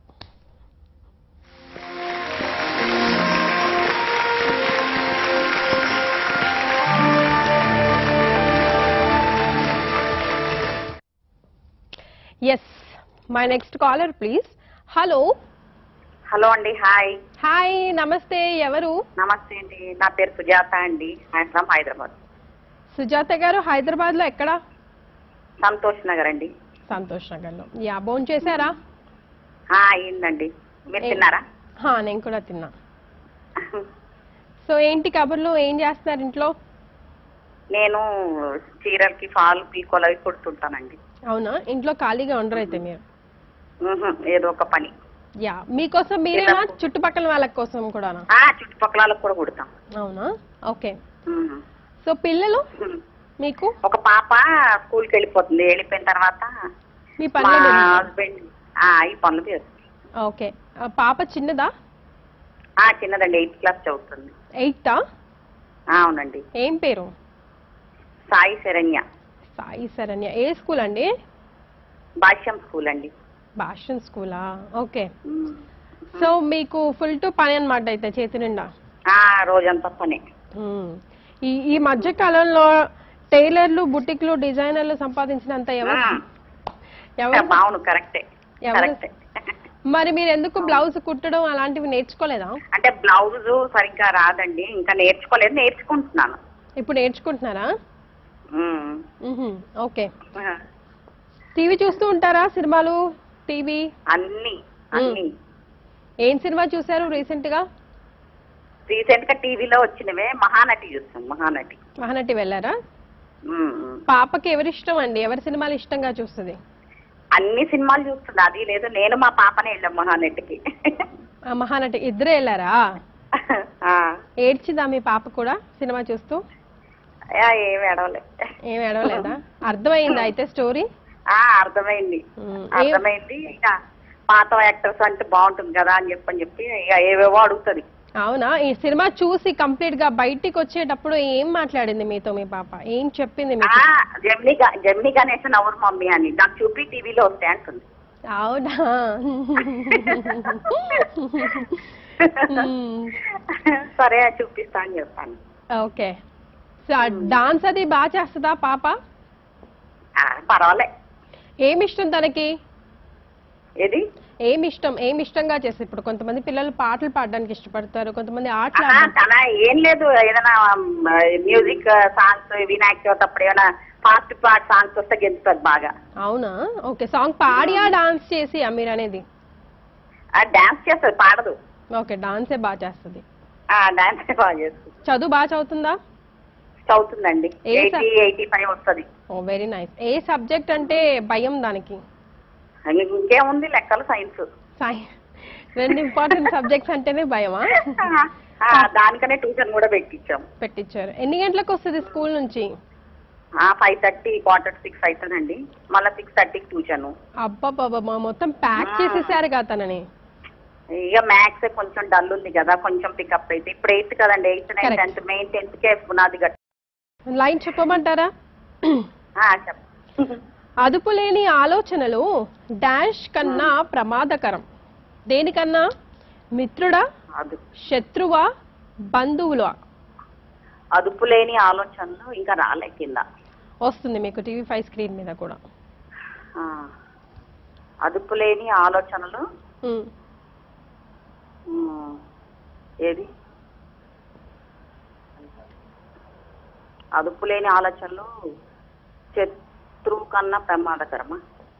yes my next caller please hello hello అండి హాయ్ హాయ్ నమస్తే ఎవరు నమస్తే అండి నా పేరు సుజాత అండి ఐఎమ్ ఫ్రమ్ హైదరాబాద్ సుజాత గారు హైదరాబాద్ లో ఎక్కడ సంతోష్ నగర్ అండి సంతోష్ నగర్ లో యా భోన్ చేశారా ఆ, అయిందండి మీరు తిన్నారా హా, నేను కూడా తిన్నా సో ఏంటి కబుర్లు ఏం చేస్తున్నారు ఇంట్లో నేను చీరలకి ఫాల్ పీకోలు అవి కుడుతుంటానండి అవునా ఇంట్లో ఖాళీగా ఉండరు అయితే మీరు ఉహు, ఏదో ఒక పని యా మీకోసం మీరేనా చుట్టుపక్కల వాళ్ళ కోసం కూడానా ఆ చుట్టుపక్కల వాళ్ళకి కూడా కుడతాం అవునా ఓకే ఉహు. సో పిల్లలు ఉహు. మీకు ఒక పాప స్కూల్కి వెళ్ళిపోతుంది వెళ్ళిపోయిన తర్వాత మీ మా పనులు హస్బెండ్ ఈ పనులు చేస్తుంది ఓకే ఆ, పాప చిన్నదా ఆ, చిన్నదండి ఎయిత్ క్లాస్ చదువుతుంది ఎయిటా ఆ, అవునండి ఏం పేరు సాయి శరణ్య సాయి శరణ్య ఏ స్కూల్ అండి భాష్యం స్కూల్ అండి భాషన్ స్కూలా ఓకే ఉమ్. సో మీకు ఫుల్ టు పని అనమాట అయితే చేతి నిండా ఆ, రోజంతా పని మ్మ్. ఈ ఈ మధ్య కాలంలో టైలర్లు బుటిక్లు డిజైనర్లు సంపాదించినంత ఎవరు ఉమ్. ఎవరు అవును కరెక్టే ఎవరు? కరెక్టే మరి మీరు ఎందుకు బ్లౌజ్ కుట్టడం అలాంటివి నేర్చుకోలేదా అంటే బ్లౌజ్ సరిగ్గా రాదండి ఇంకా నేర్చుకోలేదు నేర్చుకుంటున్నాను ఇప్పుడు నేర్చుకుంటున్నారా ఉమ్. మ్హూ. ఓకే టీవీ చూస్తూ ఉంటారా సినిమాలు టీవీ అన్ని అన్ని ఏం సినిమా చూసారు రీసెంట్ గా రీసెంట్ గా టీవీలో వచ్చినవే మహానటి చూస్తాను మహానటి మహానటి వెళ్ళారా ఉమ్, ఉమ్. పాపకి ఎవరి ఇష్టం అండి ఎవరి సినిమాలు ఇష్టంగా చూస్తుంది అన్ని సినిమాలు చూస్తుంది అది లేదు నేను మా పాపనే వెళ్ళాం మహానటికి ఆ మహానటి ఇద్దరే వెళ్ళారా ఆ. ఏడ్చిందా మీ పాప కూడా సినిమా చూస్తూ ఆ, ఏం ఏడవలే ఏం ఏడవలేదా అర్థమైందా అయితే స్టోరీ ఆ అర్థమైంది ఉమ్, ఏ- అర్థమైంది ఇక పాత యాక్టర్స్ అంటే బాగుంటుంది కదా అని చెప్పని చెప్పి ఇక ఏవేవో అడుగుతుంది అవునా ఈ సినిమా చూసి కంప్లీట్ గా బయటికి వచ్చేటప్పుడు ఏం మాట్లాడింది మీతో మీ పాప ఏం చెప్పింది ఆ, మీకు జెమిని గా- జెమిని గణేశన్ ఎవరు మమ్మీ అని నాకు చూపి టీవీలో వస్తాయి అంటుంది అవునా మ్మ్. సరే చూపిస్తా అని చెప్తాను ఓకే సో డాన్స్ అది బాగా చేస్తుందా పాప ఆ, పర్వాలే ఏమి ఇష్టం తనకి ఏది ఏమి ఇష్టం ఏమి ఇష్టంగా చేస్తుంది ఇప్పుడు కొంతమంది పిల్లలు పాటలు పాడడానికి ఇష్టపడతారు కొంతమంది ఆటలు ఆహా, ఆడడానికి తన ఏం లేదు ఏదైనా మ్యూజిక్ సాంగ్స్ వినాయక చవితి అప్పుడు ఏమైనా ఫాస్ట్ పాట్ సాంగ్స్ వస్తే గెలుస్తుంది బాగా అవునా ఓకే సాంగ్ పాడియా డాన్స్ చేసి మీరు అనేది డాన్స్ చేస్తుంది పాడదు ఓకే డాన్సే బాగా చేస్తుంది డాన్స్ బాగా చేస్తుంది చదువు బాగా చదువుతుందా చదువుతుందండి ఏ స- ఎయిటీ ఎయిటీ ఫైవ్ వస్తుంది ఓ వెరీ నైస్ ఏ సబ్జెక్ట్ అంటే భయం దానికి ఇంకేముంది లెక్కలు సైన్స్ సాయి రెండు ఇంపార్టెంట్ సబ్జెక్ట్స్ అంటేనే భయమా దానికనే ట్యూషన్ కూడా పెట్టించాం పెట్టించారు ఎన్ని గంటలకు వస్తుంది స్కూల్ నుంచి ఫైవ్ థర్టీ క్వార్టర్ సిక్స్ అవుతుందండి మళ్ళీ సిక్స్ థర్టీకి ట్యూషన్ అబ్బాబాబా మొత్తం ప్యాక్ చేసేసారు కదా తనని ఇక మ్యాథ్స్ కొంచెం డల్ ఉంది కదా కొంచెం పికప్ అయితే ఇప్పుడు ఎయిత్ కదండి eighth nine Correct. Tenth main tenth కే పునాది గట్ లైన్ చెప్పమంటారా చెప్ అదుపు లేని ఆలోచనలు డాష్ కన్నా ప్రమాదకరం దేనికన్నా మిత్రుడా అది శత్రువా బంధువులా అదుపు లేని ఆలోచనలు ఇంకా రాలే కింద వస్తుంది మీకు టీవీ ఫైవ్ స్క్రీన్ మీద కూడా ఆ. అదుపు లేని ఆలోచనలు ఉమ్. ఉమ్, ఏది అదుపు లేని ఆలోచనలు శత్రువు కన్నా ప్రమాదకరమా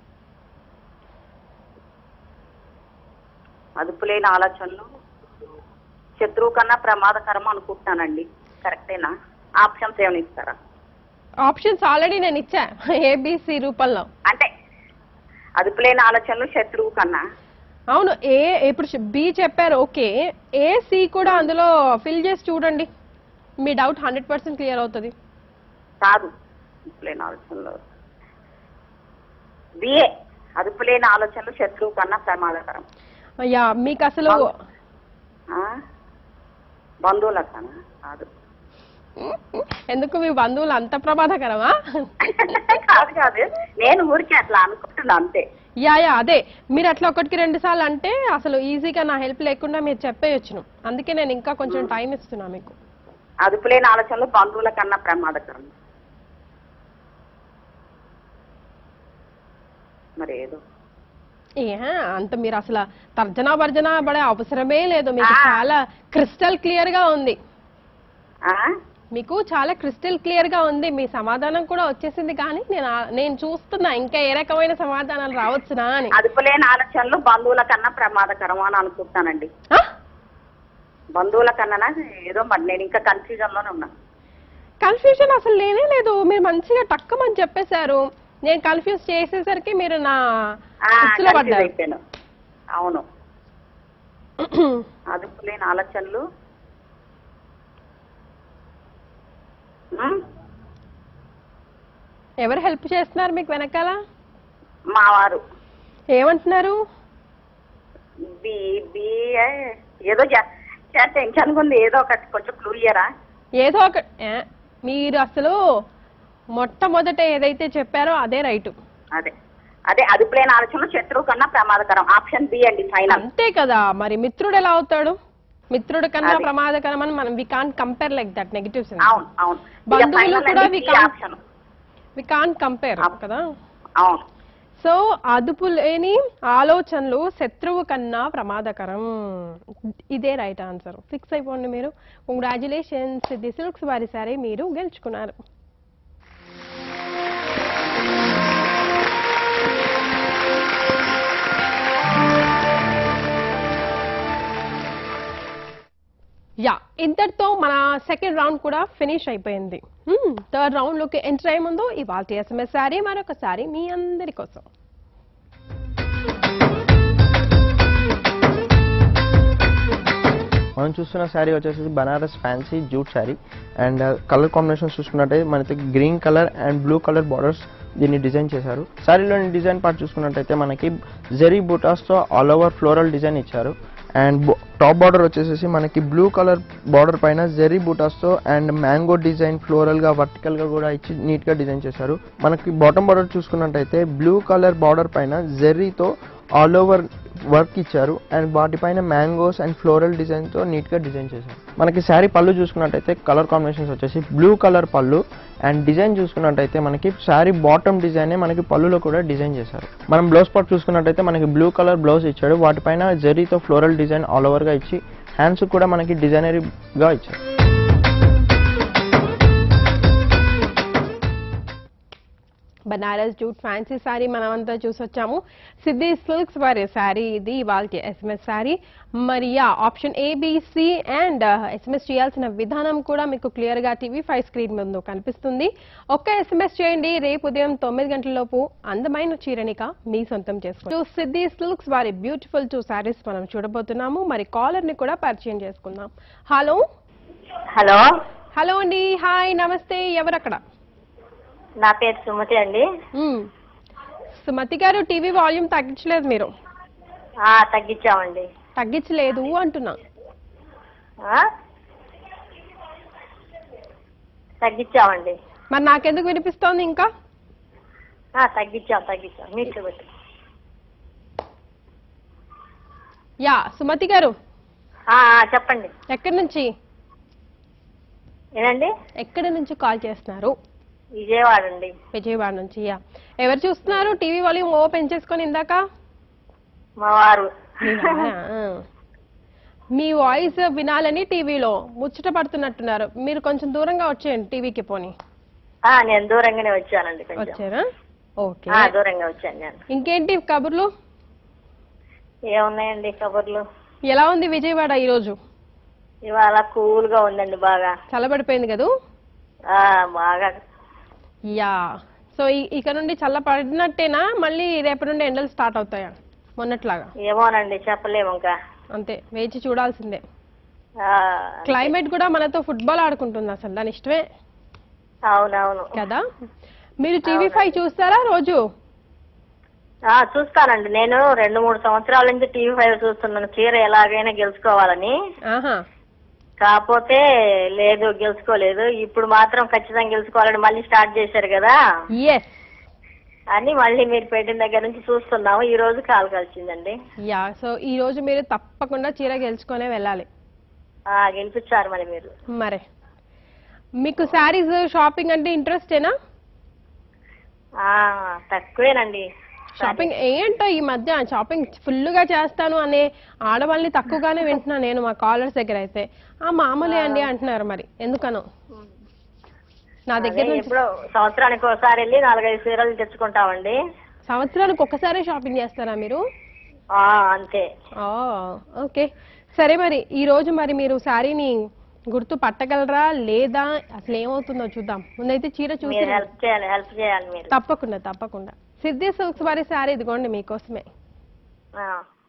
అదుపు లేని ఆలోచనలు శత్రువు కన్నా ప్రమాదకరం అనుకుంటున్నానండి కరెక్టేనా ఆప్షన్స్ ఏమైనా ఇస్తారా ఆప్షన్స్ ఆల్రెడీ నేను ఇచ్చా ఏబిసి రూపంలో అంటే అదుపు లేని ఆలోచనలు శత్రువు కన్నా అవును ఏ ఇప్పుడు బి చెప్పారు ఓకే ఏ సి కూడా అందులో ఫిల్ చేసి చూడండి మీ డౌట్ హండ్రెడ్ పర్సెంట్ క్లియర్ అవుతుంది కాదు అదుపు లేని ఆలోచనలు బిఏ అదుపు లేని ఆలోచనలు శత్రువు కన్నా ప్రమాదకరం అయ్యా మీకు అసలు ఆ? బంధువుల కన్నా కాదు ఎందుకు మీ బంధువులు అంత ప్రమాదకరమా కాదు కాదు నేను ఊరికే అట్లా అనుకుంటున్నా అంతే యా యా అదే మీరు అట్లా ఒకటికి రెండు సార్లు అంటే అసలు ఈజీగా నా హెల్ప్ లేకుండా మీరు చెప్పేయొచ్చును అందుకే నేను ఇంకా కొంచెం టైం ఇస్తున్నా మీకు అదుపు లేని ఆలోచనలు బంధువుల కన్నా ప్రమాదకరం మరి ఏదో ఏ అంత మీరు అసలు తర్జనా భర్జన పడే అవసరమే లేదు మీకు ఆ. చాలా క్రిస్టల్ క్లియర్ గా ఉంది ఆ? మీకు చాలా క్రిస్టల్ క్లియర్ గా ఉంది మీ సమాధానం కూడా వచ్చేసింది కానీ నేను ఆ- నేను చూస్తున్నా ఇంకా ఏ రకమైన సమాధానాలు రావచ్చునా అని అదుపు లేని ఆలోచనలు బంధువుల కన్నా ప్రమాదకరం అని అనుకుంటానండి ఆ? బంధువుల కన్నా ఏదో మరి నేను ఇంకా కన్ఫ్యూజన్ లోనే ఉన్నా కన్ఫ్యూజన్ అసలు లేనే లేదు మీరు మంచిగా టక్కమని చెప్పేశారు నేను కన్ఫ్యూజ్ చేసేసరికి మీరు నా ఆ, ఉచ్చులో confuse పడ్డారు అయిపోయాను అవును అదుపు లేని ఆలోచనలు ఉమ్, ఎవరు హెల్ప్ చేస్తున్నారు మీకు వెనకాల మా వారు ఏమంటున్నారు బి బి ఏ- ఏదో టెన్షన్ ఉంది ఏదో ఒకటి కొంచెం క్లూ ఇయ్యరా ఏదో ఒక ఏ, మీరు అసలు మొట్టమొదట ఏదైతే చెప్పారో అదే రైటు అదే అదే అదుపు లేని ఆలోచనలు శత్రువు కన్నా ప్రమాదకరం ఆప్షన్ బి అండి ఫైనల్ అంతే కదా మరి మిత్రుడు ఎలా అవుతాడు మిత్రుడు కన్నా అది. ప్రమాదకరం అని మనం we can compare like that negative అవును అవును ఇక బంధువులు final కూడా అండి we B can't- option we can compare అవును. కదా అవును సో అదుపు లేని ఆలోచనలు శత్రువు కన్నా ప్రమాదకరం ఇదే రైట్ ఆన్సర్ ఫిక్స్ అయిపోండి మీరు కంగ్రాచులేషన్స్ ది సిల్క్స్ వారి సారీ మీరు గెలుచుకున్నారు యా ఇంతటితో మన సెకండ్ రౌండ్ కూడా ఫినిష్ అయిపోయింది థర్డ్ రౌండ్ లోకి ఎంటర్ అయ్యే ముందు ఇవాళ ఎస్ఎంఎస్ సారీ మరొకసారి మీ అందరి కోసం మనం చూస్తున్న శారీ వచ్చేసి Banaras fancy jute sari and colour combination చూసుకున్నట్టయితే మనకి green colour and blue colour borders దీన్ని డిజైన్ చేశారు శారీలోని డిజైన్ పార్ట్ చూసుకున్నట్టయితే మనకి జెరీ బూటాస్తో ఆల్ ఓవర్ ఫ్లోరల్ డిజైన్ ఇచ్చారు అండ్ టాప్ బార్డర్ వచ్చేసేసి మనకి బ్లూ కలర్ బార్డర్ పైన జెరీ బూటాస్తో అండ్ మ్యాంగో డిజైన్ ఫ్లోరల్గా వర్టికల్గా కూడా ఇచ్చి నీట్గా డిజైన్ చేశారు మనకి బాటమ్ బార్డర్ చూసుకున్నట్టయితే బ్లూ కలర్ బార్డర్ పైన జెర్రీతో ఆల్ ఓవర్ వర్క్ ఇచ్చారు అండ్ వాటిపైన మ్యాంగోస్ అండ్ ఫ్లోరల్ డిజైన్తో నీట్గా డిజైన్ చేశారు మనకి శారీ పళ్ళు చూసుకున్నట్టయితే కలర్ కాంబినేషన్స్ వచ్చేసి బ్లూ కలర్ పళ్ళు అండ్ డిజైన్ చూసుకున్నట్టయితే మనకి శారీ బాటమ్ డిజైనే మనకి పళ్ళులో కూడా డిజైన్ చేశారు మనం బ్లౌజ్ పార్ట్ చూసుకున్నట్టయితే మనకి బ్లూ కలర్ బ్లౌజ్ ఇచ్చాడు వాటిపైన జెరీతో ఫ్లోరల్ డిజైన్ ఆల్ ఓవర్గా ఇచ్చి హ్యాండ్స్ కూడా మనకి డిజైనరీగా ఇచ్చారు బనారస్ జూట్ ఫ్యాన్సీ శారీ మనమంతా చూసొచ్చాము సిద్ధి సిల్క్స్ వారి శారీ ఇది ఇవాళ ఎస్ఎంఎస్ శారీ మరి yeah option ABC and SMS చేయాల్సిన విధానం కూడా మీకు క్లియర్ గా టీవీ ఫైవ్ స్క్రీన్ ముందు కనిపిస్తుంది ఒక్క ఎస్ఎంఎస్ చేయండి రేపు ఉదయం తొమ్మిది గంటల లోపు అందమైన చీరనిక మీ సొంతం చేసుకోండి సిద్ధి సిల్క్స్ వారి బ్యూటిఫుల్ టూ శారీస్ మనం చూడబోతున్నాము మరి కాలర్ ని కూడా పరిచయం చేసుకుందాం హలో హలో హలో అండి హాయ్ నమస్తే ఎవరక్కడ నా పేరు సుమతి అండి మ్మ్. సుమతి గారు టీవీ వాల్యూమ్ తగ్గించలేదు మీరు ఆ, తగ్గించామండి తగ్గించలేదు అంటున్నా ఆ? తగ్గించామండి మరి నాకెందుకు వినిపిస్తోంది ఇంకా ఆ, తగ్గించాం తగ్గించాం మీరు చూపెట్టు యా సుమతి గారు ఆ, ఆ, చెప్పండి ఎక్కడి నుంచి ఏనండి ఎక్కడి నుంచి కాల్ చేస్తున్నారు విజయవాడ అండి విజయవాడ నుంచి యా ఎవరు చూస్తున్నారు టీవీ వాల్యూమ్ ఓ పెంచేసుకొని ఇందాక మా వారు మీ వారా? ఆ. మీ వాయిస్ వినాలని టీవీలో ముచ్చట పడుతున్నట్టున్నారు మీరు కొంచెం దూరంగా వచ్చేయండి టీవీకి పోని ఆ, నేను దూరంగానే వచ్చానండి కొంచెం వచ్చారా ఓకే ఆ, దూరంగా వచ్చాను నేను ఇంకేంటి కబుర్లు ఏమున్నాయండి కబుర్లు ఎలా ఉంది విజయవాడ ఈరోజు ఇవాళ కూల్ గా ఉందండి బాగా చల్లబడిపోయింది కదూ ఆ, బాగా యా సో ఈ- ఇక నుండి చల్ల పడినట్టేనా మళ్ళీ రేపటి నుండి ఎండలు స్టార్ట్ అవుతాయా మొన్నట్లాగా ఏమోనండి చెప్పలేము ఇంకా అంతే వేచి చూడాల్సిందే ఆ, క్లైమేట్ కూడా మనతో ఫుట్బాల్ ఆడుకుంటుంది అసలు దాని ఇష్టమే అవునవును కదా మీరు టీవీ ఫైవ్ చూస్తారా రోజు ఆ చూస్తానండి నేను రెండు మూడు సంవత్సరాల నుంచి టీవీ ఫైవ్ చూస్తున్నాను చీర ఎలాగైనా గెలుచుకోవాలని ఆహా కాకపోతే లేదు గెలుచుకోలేదు ఇప్పుడు మాత్రం ఖచ్చితంగా గెలుచుకోవాలని మళ్ళీ స్టార్ట్ చేశారు కదా ఎస్ అని మళ్ళీ మీరు పెట్టిన దగ్గర నుంచి చూస్తున్నాము ఈ రోజు కాల్ కలిసిందండి యా సో ఈ రోజు మీరు తప్పకుండా చీర గెలుచుకొనే వెళ్ళాలి ఆ గెలిపించారు మరి మీరు మరే మీకు శారీస్ షాపింగ్ అంటే ఇంట్రెస్టేనా ఆ తక్కువేనండి షాపింగ్ ఏంటో ఈ మధ్య షాపింగ్ ఫుల్ గా చేస్తాను అనే ఆడవాళ్ళని తక్కువగానే వింటున్నా నేను మా కాలర్స్ దగ్గర అయితే ఆ మామూలే అండి అంటున్నారు మరి ఎందుకనో నా దగ్గర అదే నుంచి ఎప్పుడో సంవత్సరానికి ఒకసారి వెళ్ళి నాలుగైదు చీరలు తెచ్చుకుంటామండి సంవత్సరానికి ఒక్కసారే షాపింగ్ చేస్తారా మీరు ఆ అంతే ఆ, ఓకే సరే మరి ఈ రోజు మరి మీరు శారీని గుర్తు పట్టగలరా లేదా అసలు ఏమవుతుందో చూద్దాం ముందైతే చీర చూసి మీరు హెల్ప్ చేయాలి హెల్ప్ చేయాలి మీరు తప్పకుండా తప్పకుండా సిద్ధి సిల్క్స్ వారి శారీ ఇదిగోండి మీకోసమే ఆ.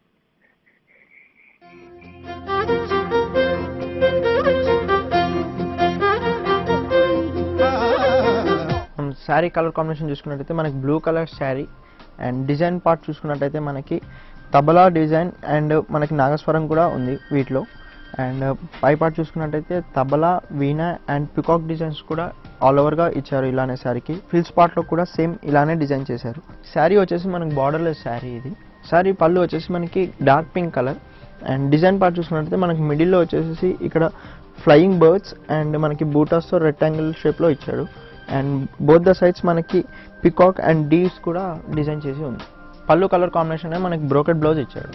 శారీ కలర్ కాంబినేషన్ చూసుకున్నట్టయితే మనకి blue colour sari and design part చూసుకున్నట్టయితే మనకి తబలా డిజైన్ అండ్ మనకి నాగస్వరం కూడా ఉంది వీటిలో అండ్ పై పార్ట్ చూసుకున్నట్టయితే తబలా వీణ అండ్ పికాక్ డిజైన్స్ కూడా ఆల్ ఓవర్గా ఇచ్చారు ఇలానే శారీకి ఫిల్స్ పార్ట్లో కూడా సేమ్ ఇలానే డిజైన్ చేశారు శారీ వచ్చేసి మనకి బార్డర్లెస్ శారీ ఇది శారీ పళ్ళు వచ్చేసి మనకి dark pink colour and design part చూసుకున్నట్టయితే మనకి మిడిల్లో వచ్చేసి ఇక్కడ ఫ్లయింగ్ బర్డ్స్ అండ్ మనకి బూటాస్తో రెక్టాంగిల్ షేప్లో ఇచ్చాడు అండ్ బోత్ ద సైడ్స్ మనకి పికాక్ అండ్ డీవ్స్ కూడా డిజైన్ చేసి ఉంది పళ్ళు కలర్ కాంబినేషన్ మనకి బ్రోకెట్ బ్లౌజ్ ఇచ్చాడు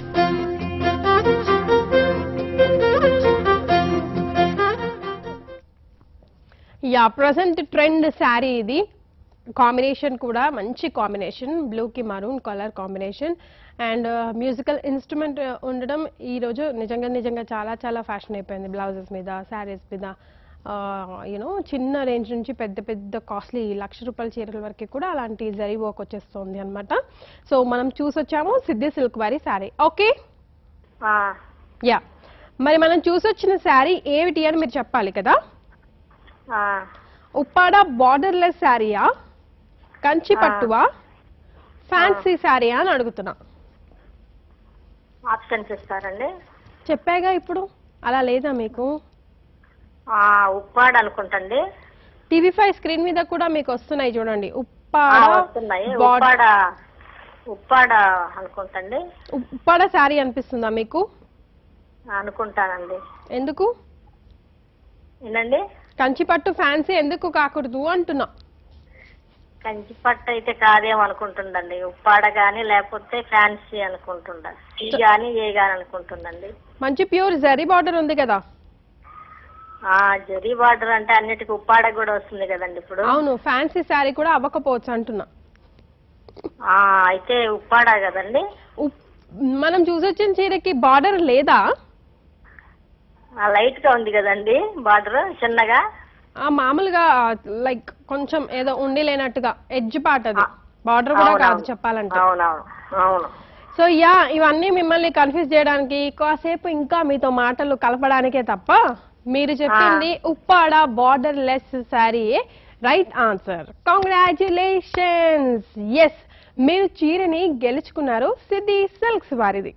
యా ప్రజెంట్ ట్రెండ్ శారీ ఇది కాంబినేషన్ కూడా మంచి కాంబినేషన్ బ్లూకి maroon colour combination and musical instrument ఉండడం ఈ రోజు నిజంగా నిజంగా చాలా చాలా ఫ్యాషన్ అయిపోయింది బ్లౌజెస్ మీద శారీస్ మీద యూనో చిన్న రేంజ్ నుంచి పెద్ద పెద్ద కాస్ట్లీ లక్ష రూపాయల చీరల వరకు కూడా అలాంటి జరీ వర్క్ వచ్చేస్తుంది అనమాట సో మనం చూసొచ్చాము సిద్ధి సిల్క్ వారి శారీ ఓకే ఆ. యా మరి మనం చూసొచ్చిన శారీ ఏమిటి అని మీరు చెప్పాలి కదా ఆ. ఉప్పాడ బార్డర్లెస్ శారీయా కంచి పట్టువా ఫ్యాన్సీ శారీయా అని అడుగుతున్నా ఆప్షన్స్ ఇస్తారండి చెప్పాగా ఇప్పుడు అలా లేదా మీకు ఆ, ఉప్పాడ అనుకుంటండి టీవీ ఫైవ్ స్క్రీన్ మీద కూడా మీకు వస్తున్నాయి చూడండి ఆ, ఉప్పాడ వస్తున్నాయి బార్డర్ ఉప్పాడ ఉప్పాడ అనుకుంటండి ఉప్పాడ శారీ అనిపిస్తుందా మీకు అనుకుంటానండి ఎందుకు ఏంటండి కంచి పట్టు ఫ్యాన్సీ ఎందుకు కాకూడదు అంటున్నా కంచి పట్టు అయితే కాదేమో అనుకుంటుండండి ఉప్పాడ గాని లేకపోతే ఫ్యాన్సీ అనుకుంటుండ ఈ గాని ఏ గాని అనుకుంటుండండి మంచి ప్యూర్ జరీ బార్డర్ ఉంది కదా ఆ జరీ బార్డర్ అంటే అన్నిటికీ ఉప్పాడ కూడా వస్తుంది కదండి ఇప్పుడు అవును ఫ్యాన్సీ శారీ కూడా అవ్వకపోవచ్చు అంటున్నా ఆ, అయితే ఉప్పాడా కదండి ఉప్- మనం చూసొచ్చిన చీరకి బార్డర్ లేదా ఆ, లైట్ గా ఉంది కదండి బార్డర్ చిన్నగా ఆ మామూలుగా లైక్ కొంచెం ఏదో ఉండి లేనట్టుగా ఎడ్జ్ పార్ట్ అది బార్డర్ కూడా కాదు అవునవును. చెప్పాలంటే అవునవును అవును సో యా ఇవన్నీ మిమ్మల్ని కన్ఫ్యూజ్ చేయడానికి కాసేపు ఇంకా మీతో మాటలు కలపడానికే తప్ప మీరు చెప్పింది Uppada border less sari right answer congratulations yes మీరు చీరని గెలుచుకున్నారు సిద్ధి సిల్క్స్ వారిది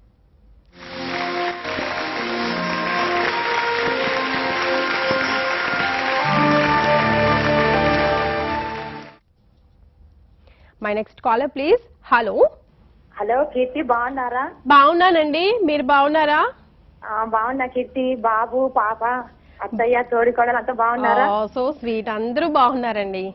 my next caller please hello hello Keerthi బాగున్నారా బాగున్నానండి మీరు బాగున్నారా ఆ, బాగున్నా కీర్తి బాబు పాప అత్తయ్య తోడి కోడలు అంతా బాగున్నారా సో స్వీట్ అందరూ బాగున్నారండి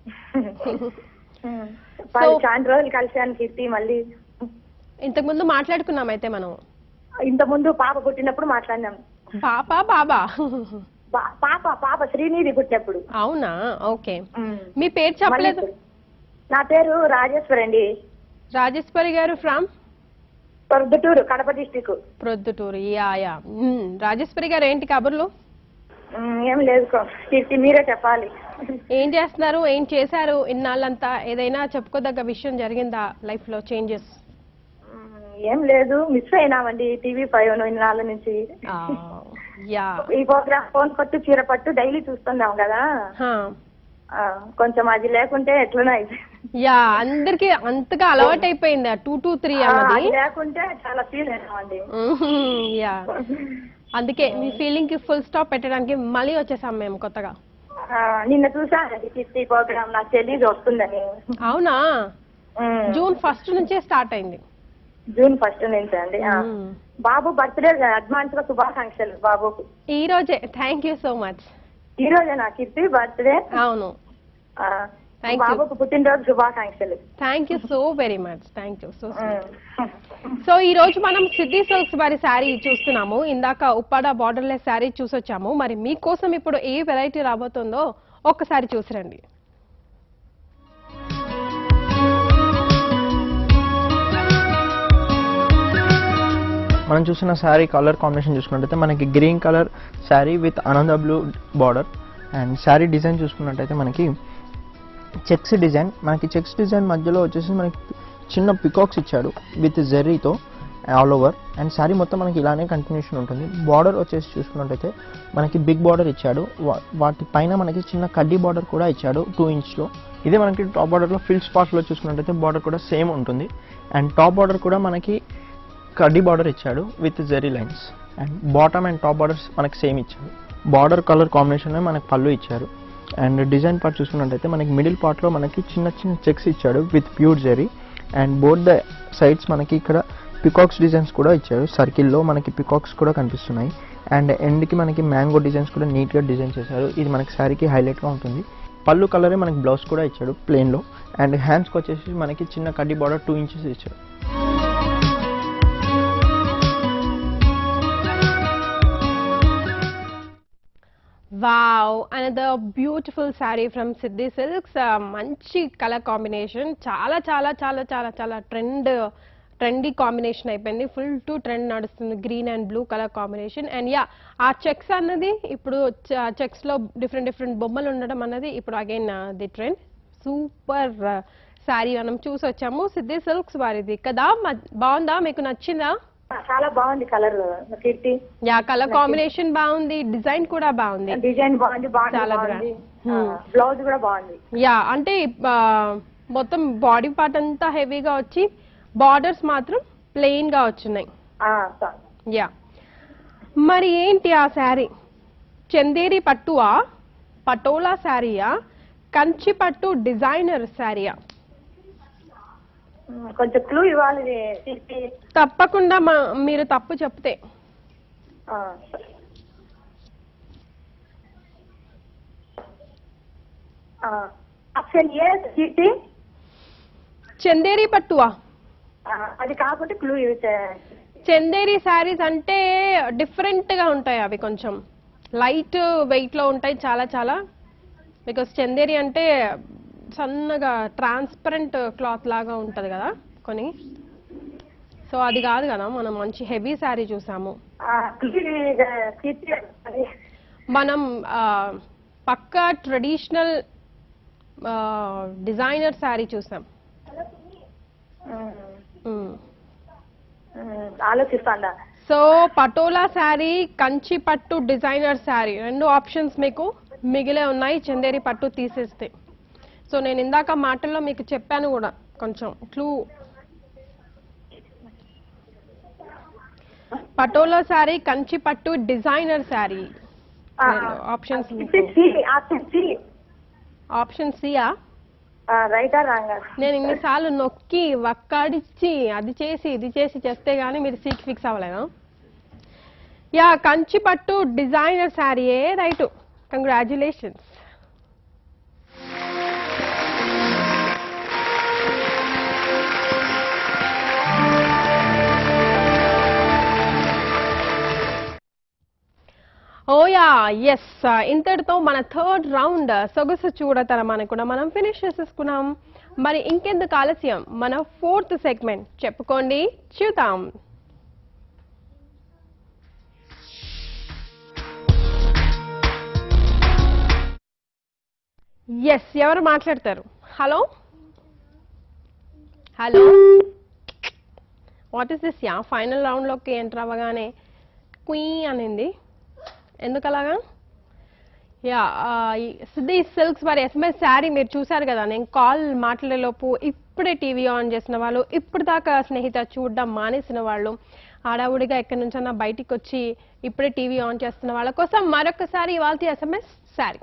పది చాలా రోజులు కలిశాను కీర్తి మళ్ళీ ఇంతకు ముందు మాట్లాడుకున్నాం అయితే మనం ఇంత ముందు పాప పుట్టినప్పుడు మాట్లాడినాం పాప బాబా బా- పాప పాప శ్రీనిధి పుట్టినప్పుడు అవునా ఓకే ఉమ్. మీ పేరు చెప్పలేదు మళ్ళీ- నా పేరు రాజేశ్వర్ అండి Rajeshwari garu from Proddatur Kadapa district Proddatur yeah yeah hmm. Rajeshwari garu ఏంటి కబుర్లు ఏం లేదు కో- కీర్తి మీరే చెప్పాలి ఏం చేస్తున్నారు ఏం చేశారు ఇన్నాళ్ళంతా ఏదైనా చెప్పుకోదగ్గ విషయం జరిగిందా లైఫ్ లో చేంజెస్ ఉమ్, ఏం లేదు మిస్ అయినామండి టీవీ ఫైవ్ ఇన్నాళ్ళ నుంచి యా ఈ ప్రోగ్రామ్ ఫోన్ కొట్టు చీర పట్టు డైలీ చూస్తున్నాం కదా ఆ, కొంచెం అది లేకుంటే ఎట్లనో అయిపోయింది. యా అందరికి అంతగా అలవాటు అయిపోయింది టూ టూ త్రీ ఆ, అన్నది అది లేకుంటే చాలా ఫీల్ అయినామండి యా అందుకే మీ ఫీలింగ్ కి ఫుల్ స్టాప్ పెట్టడానికి మళ్ళీ వచ్చేసాం మేము కొత్తగా ఆ, నిన్న చూసానండి కిట్టి ప్రోగ్రామ్ నాకు తెలియదు వస్తుందని అవునా ఉమ్, జూన్ ఫస్ట్ నుంచే స్టార్ట్ అయింది జూన్ ఫస్ట్ నుంచి అండి ఆ. మ్మ్. బాబు బర్త్డే అడ్వాన్స్ గా శుభాకాంక్షలు బాబుకు ఈ రోజే థ్యాంక్ యూ సో మచ్ ఈ రోజే నా కిట్టి బర్త్డే అవును ఆ, Thank you. బాబుకు పుట్టినరోజు శుభాకాంక్షలు thank you so very much thank you so um. So ఈ రోజు మనం సిద్ధి సిల్క్స్ వారి శారీ చూస్తున్నాము ఇందాక ఉప్పాడ బార్డర్లెస్ శారీ చూసొచ్చాము మరి మీకోసం ఇప్పుడు ఏ వెరైటీ రాబోతుందో ఒక్కసారి చూసిరండి మనం చూసిన శారీ కలర్ కాంబినేషన్ చూసుకున్నట్టయితే మనకి గ్రీన్ కలర్ శారీ విత్ అనంద blue border and sari design చూసుకున్నట్టయితే మనకి చెక్స్ డిజైన్ మనకి చెక్స్ డిజైన్ మధ్యలో వచ్చేసి మనకి చిన్న పికాక్స్ ఇచ్చాడు విత్ జెర్రీతో ఆల్ ఓవర్ అండ్ శారీ మొత్తం మనకి ఇలానే కంటిన్యూషన్ ఉంటుంది బార్డర్ వచ్చేసి చూసుకున్నట్టయితే మనకి బిగ్ బార్డర్ ఇచ్చాడు వా- వాటి పైన మనకి చిన్న కడ్డీ బార్డర్ కూడా ఇచ్చాడు టూ ఇంచ్లో ఇదే మనకి టాప్ బార్డర్లో ఫిల్ స్పాట్స్లో చూసుకున్నట్టయితే బార్డర్ కూడా సేమ్ ఉంటుంది అండ్ టాప్ బార్డర్ కూడా మనకి కడ్డీ బార్డర్ ఇచ్చాడు with zari lines and bottom and top borders మనకి సేమ్ ఇచ్చాడు బార్డర్ కలర్ కాంబినేషన్ మనకి పళ్ళు ఇచ్చారు అండ్ డిజైన్ పార్ట్ చూసుకున్నట్టయితే మనకి మిడిల్ పార్ట్లో మనకి చిన్న చిన్న చెక్స్ ఇచ్చాడు with pure zari and both the sides మనకి ఇక్కడ పికాక్స్ డిజైన్స్ కూడా ఇచ్చాడు సర్కిల్లో మనకి పికాక్స్ కూడా కనిపిస్తున్నాయి అండ్ ఎండ్కి మనకి మ్యాంగో డిజైన్స్ కూడా నీట్గా డిజైన్ చేశారు ఇది మనకి శారీకి హైలైట్గా ఉంటుంది పళ్ళు కలరే మనకి బ్లౌజ్ కూడా ఇచ్చాడు ప్లెయిన్లో అండ్ హ్యాండ్స్కి వచ్చేసి మనకి చిన్న కడ్డీ బార్డర్ టూ ఇంచెస్ ఇచ్చాడు wow another beautiful sari from Siddhi silks మంచి కలర్ కాంబినేషన్ చాలా చాలా చాలా చాలా చాలా ట్రెండ్ ట్రెండీ కాంబినేషన్ అయిపోయింది ఫుల్ టు ట్రెండ్ నడుస్తుంది green and blue colour combination and yeah ఆ చెక్స్ అన్నది ఇప్పుడు చెక్స్ లో డిఫరెంట్ డిఫరెంట్ బొమ్మలు ఉండడం అన్నది ఇప్పుడు again the trend super sari మనం చూసి వచ్చాము సిద్ధి సిల్క్స్ వారిది కదా మ- బాగుందా మీకు నచ్చిందా చాలా బాగుంది colour Keerthi yeah colour combination బాగుంది డిజైన్ కూడా బాగుంది డిజైన్ బాగుంది బాగుంది చాలా బాగుంది grand. బ్లౌజ్ కూడా బాగుంది యా అంటే ఆ, మొత్తం బాడీ పార్ట్ అంతా హెవీగా వచ్చి బార్డర్స్ మాత్రం ప్లెయిన్ గా వచ్చున్నాయి ఆ, స- యా మరి ఏంటి ఆ శారీ చందేరి పట్టువా పటోలా శారీయా కంచి పట్టు డిజైనర్ శారీయా ఉమ్, కొంచెం క్లూ ఇవ్వాలి కీర్తి తప్పకుండా మా మీరు తప్పు చెప్తే ఆ, ఆ, ఆప్షన్ ఏ కీర్తి చందేరి పట్టువా ఆ, అది కాకుండా క్లూ యూజ్ చందేరి శారీస్ అంటే డిఫరెంట్ గా ఉంటాయి అవి కొంచెం లైట్ వెయిట్ లో ఉంటాయి చాలా చాలా బికాస్ చందేరి అంటే సన్నగా ట్రాన్స్పరెంట్ క్లాత్ లాగా ఉంటుంది కదా కొన్ని సో అది కాదు కదా మనం మంచి హెవీ శారీ చూసాము మనం ఆ, పక్కా ట్రెడిషనల్ డిజైనర్ శారీ చూసాం మ్మ్. ఆలోచిస్తాండా సో పటోలా శారీ కంచి పట్టు డిజైనర్ శారీ రెండు ఆప్షన్స్ మీకు మిగిలే ఉన్నాయి చందేరి పట్టు తీసేస్తే సో నేను ఇందాక మాటల్లో మీకు చెప్పాను కూడా కొంచెం క్లూ పటోలా శారీ కంచి పట్టు డిజైనర్ శారీ ఆప్షన్స్ ఆప్షన్ సియా రైటా రాంగా నేను ఇన్నిసార్లు నొక్కి వక్కాడిచ్చి అది చేసి ఇది చేసి చేస్తే గానీ మీరు సీట్ ఫిక్స్ అవ్వలేదా యా కంచి పట్టు డిజైనర్ శారీయే రైట్ కంగ్రాచులేషన్స్ ఓయా ఎస్ ఇంతటితో మన థర్డ్ రౌండ్ సొగసు చూడతరమని కూడా మనం ఫినిష్ చేసేసుకున్నాం మరి ఇంకెందుకు ఆలస్యం మన ఫోర్త్ సెగ్మెంట్ చెప్పుకోండి చూద్దాం ఎస్ ఎవరు మాట్లాడతారు hello hello what is this yeah final రౌండ్లోకి ఎంటర్ అవ్వగానే క్వీ అనింది ఎందుకు అలాగా యా సిద్ధి సిల్క్స్ వారి ఎస్ఎంఎస్ శారీ మీరు చూశారు కదా నేను కాల్ మాట్లాడేలోపు ఇప్పుడే టీవీ ఆన్ చేసిన వాళ్ళు ఇప్పుడు దాకా స్నేహిత చూడడం మానేసిన వాళ్ళు ఆడావుడిగా ఎక్కడి నుంచన్నా బయటికి వచ్చి ఇప్పుడే టీవీ ఆన్ చేస్తున్న వాళ్ళ కోసం మరొకసారి ఇవాళ ఎస్ఎంఎస్ శారీ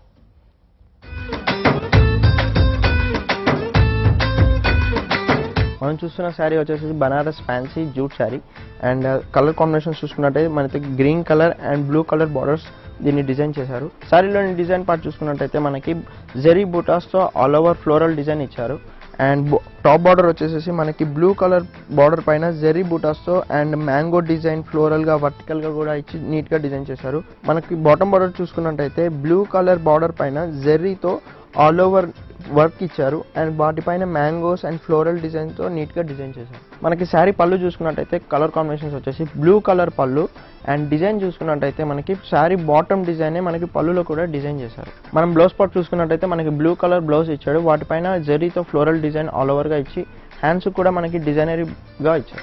మనం చూస్తున్న శారీ వచ్చేసి Banaras fancy jute sari and colour combination చూసుకున్నట్టయితే మనకి green colour and blue colour borders దీన్ని డిజైన్ చేశారు శారీలోని డిజైన్ పార్ట్ చూసుకున్నట్టయితే మనకి జెరీ బూటాస్తో ఆల్ ఓవర్ ఫ్లోరల్ డిజైన్ ఇచ్చారు అండ్ టాప్ బార్డర్ వచ్చేసేసి మనకి బ్లూ కలర్ బార్డర్ పైన జెరీ బూటాస్తో అండ్ మ్యాంగో డిజైన్ ఫ్లోరల్గా వర్టికల్గా కూడా ఇచ్చి నీట్గా డిజైన్ చేశారు మనకి బాటమ్ బార్డర్ చూసుకున్నట్టయితే బ్లూ కలర్ బార్డర్ పైన జెర్రీతో ఆల్ ఓవర్ వర్క్ ఇచ్చారు అండ్ వాటిపైన మ్యాంగోస్ అండ్ ఫ్లోరల్ డిజైన్తో నీట్గా డిజైన్ చేశారు మనకి శారీ పళ్ళు చూసుకున్నట్టయితే కలర్ కాంబినేషన్స్ వచ్చేసి బ్లూ కలర్ పళ్ళు అండ్ డిజైన్ చూసుకున్నట్టయితే మనకి శారీ బాటమ్ డిజైనే మనకి పళ్ళులో కూడా డిజైన్ చేశారు మనం బ్లౌజ్ పార్ట్ చూసుకున్నట్టయితే మనకి బ్లూ కలర్ బ్లౌజ్ ఇచ్చాడు వాటిపైన జెరీతో ఫ్లోరల్ డిజైన్ ఆల్ ఓవర్గా ఇచ్చి హ్యాండ్స్ కూడా మనకి డిజైనరీగా ఇచ్చారు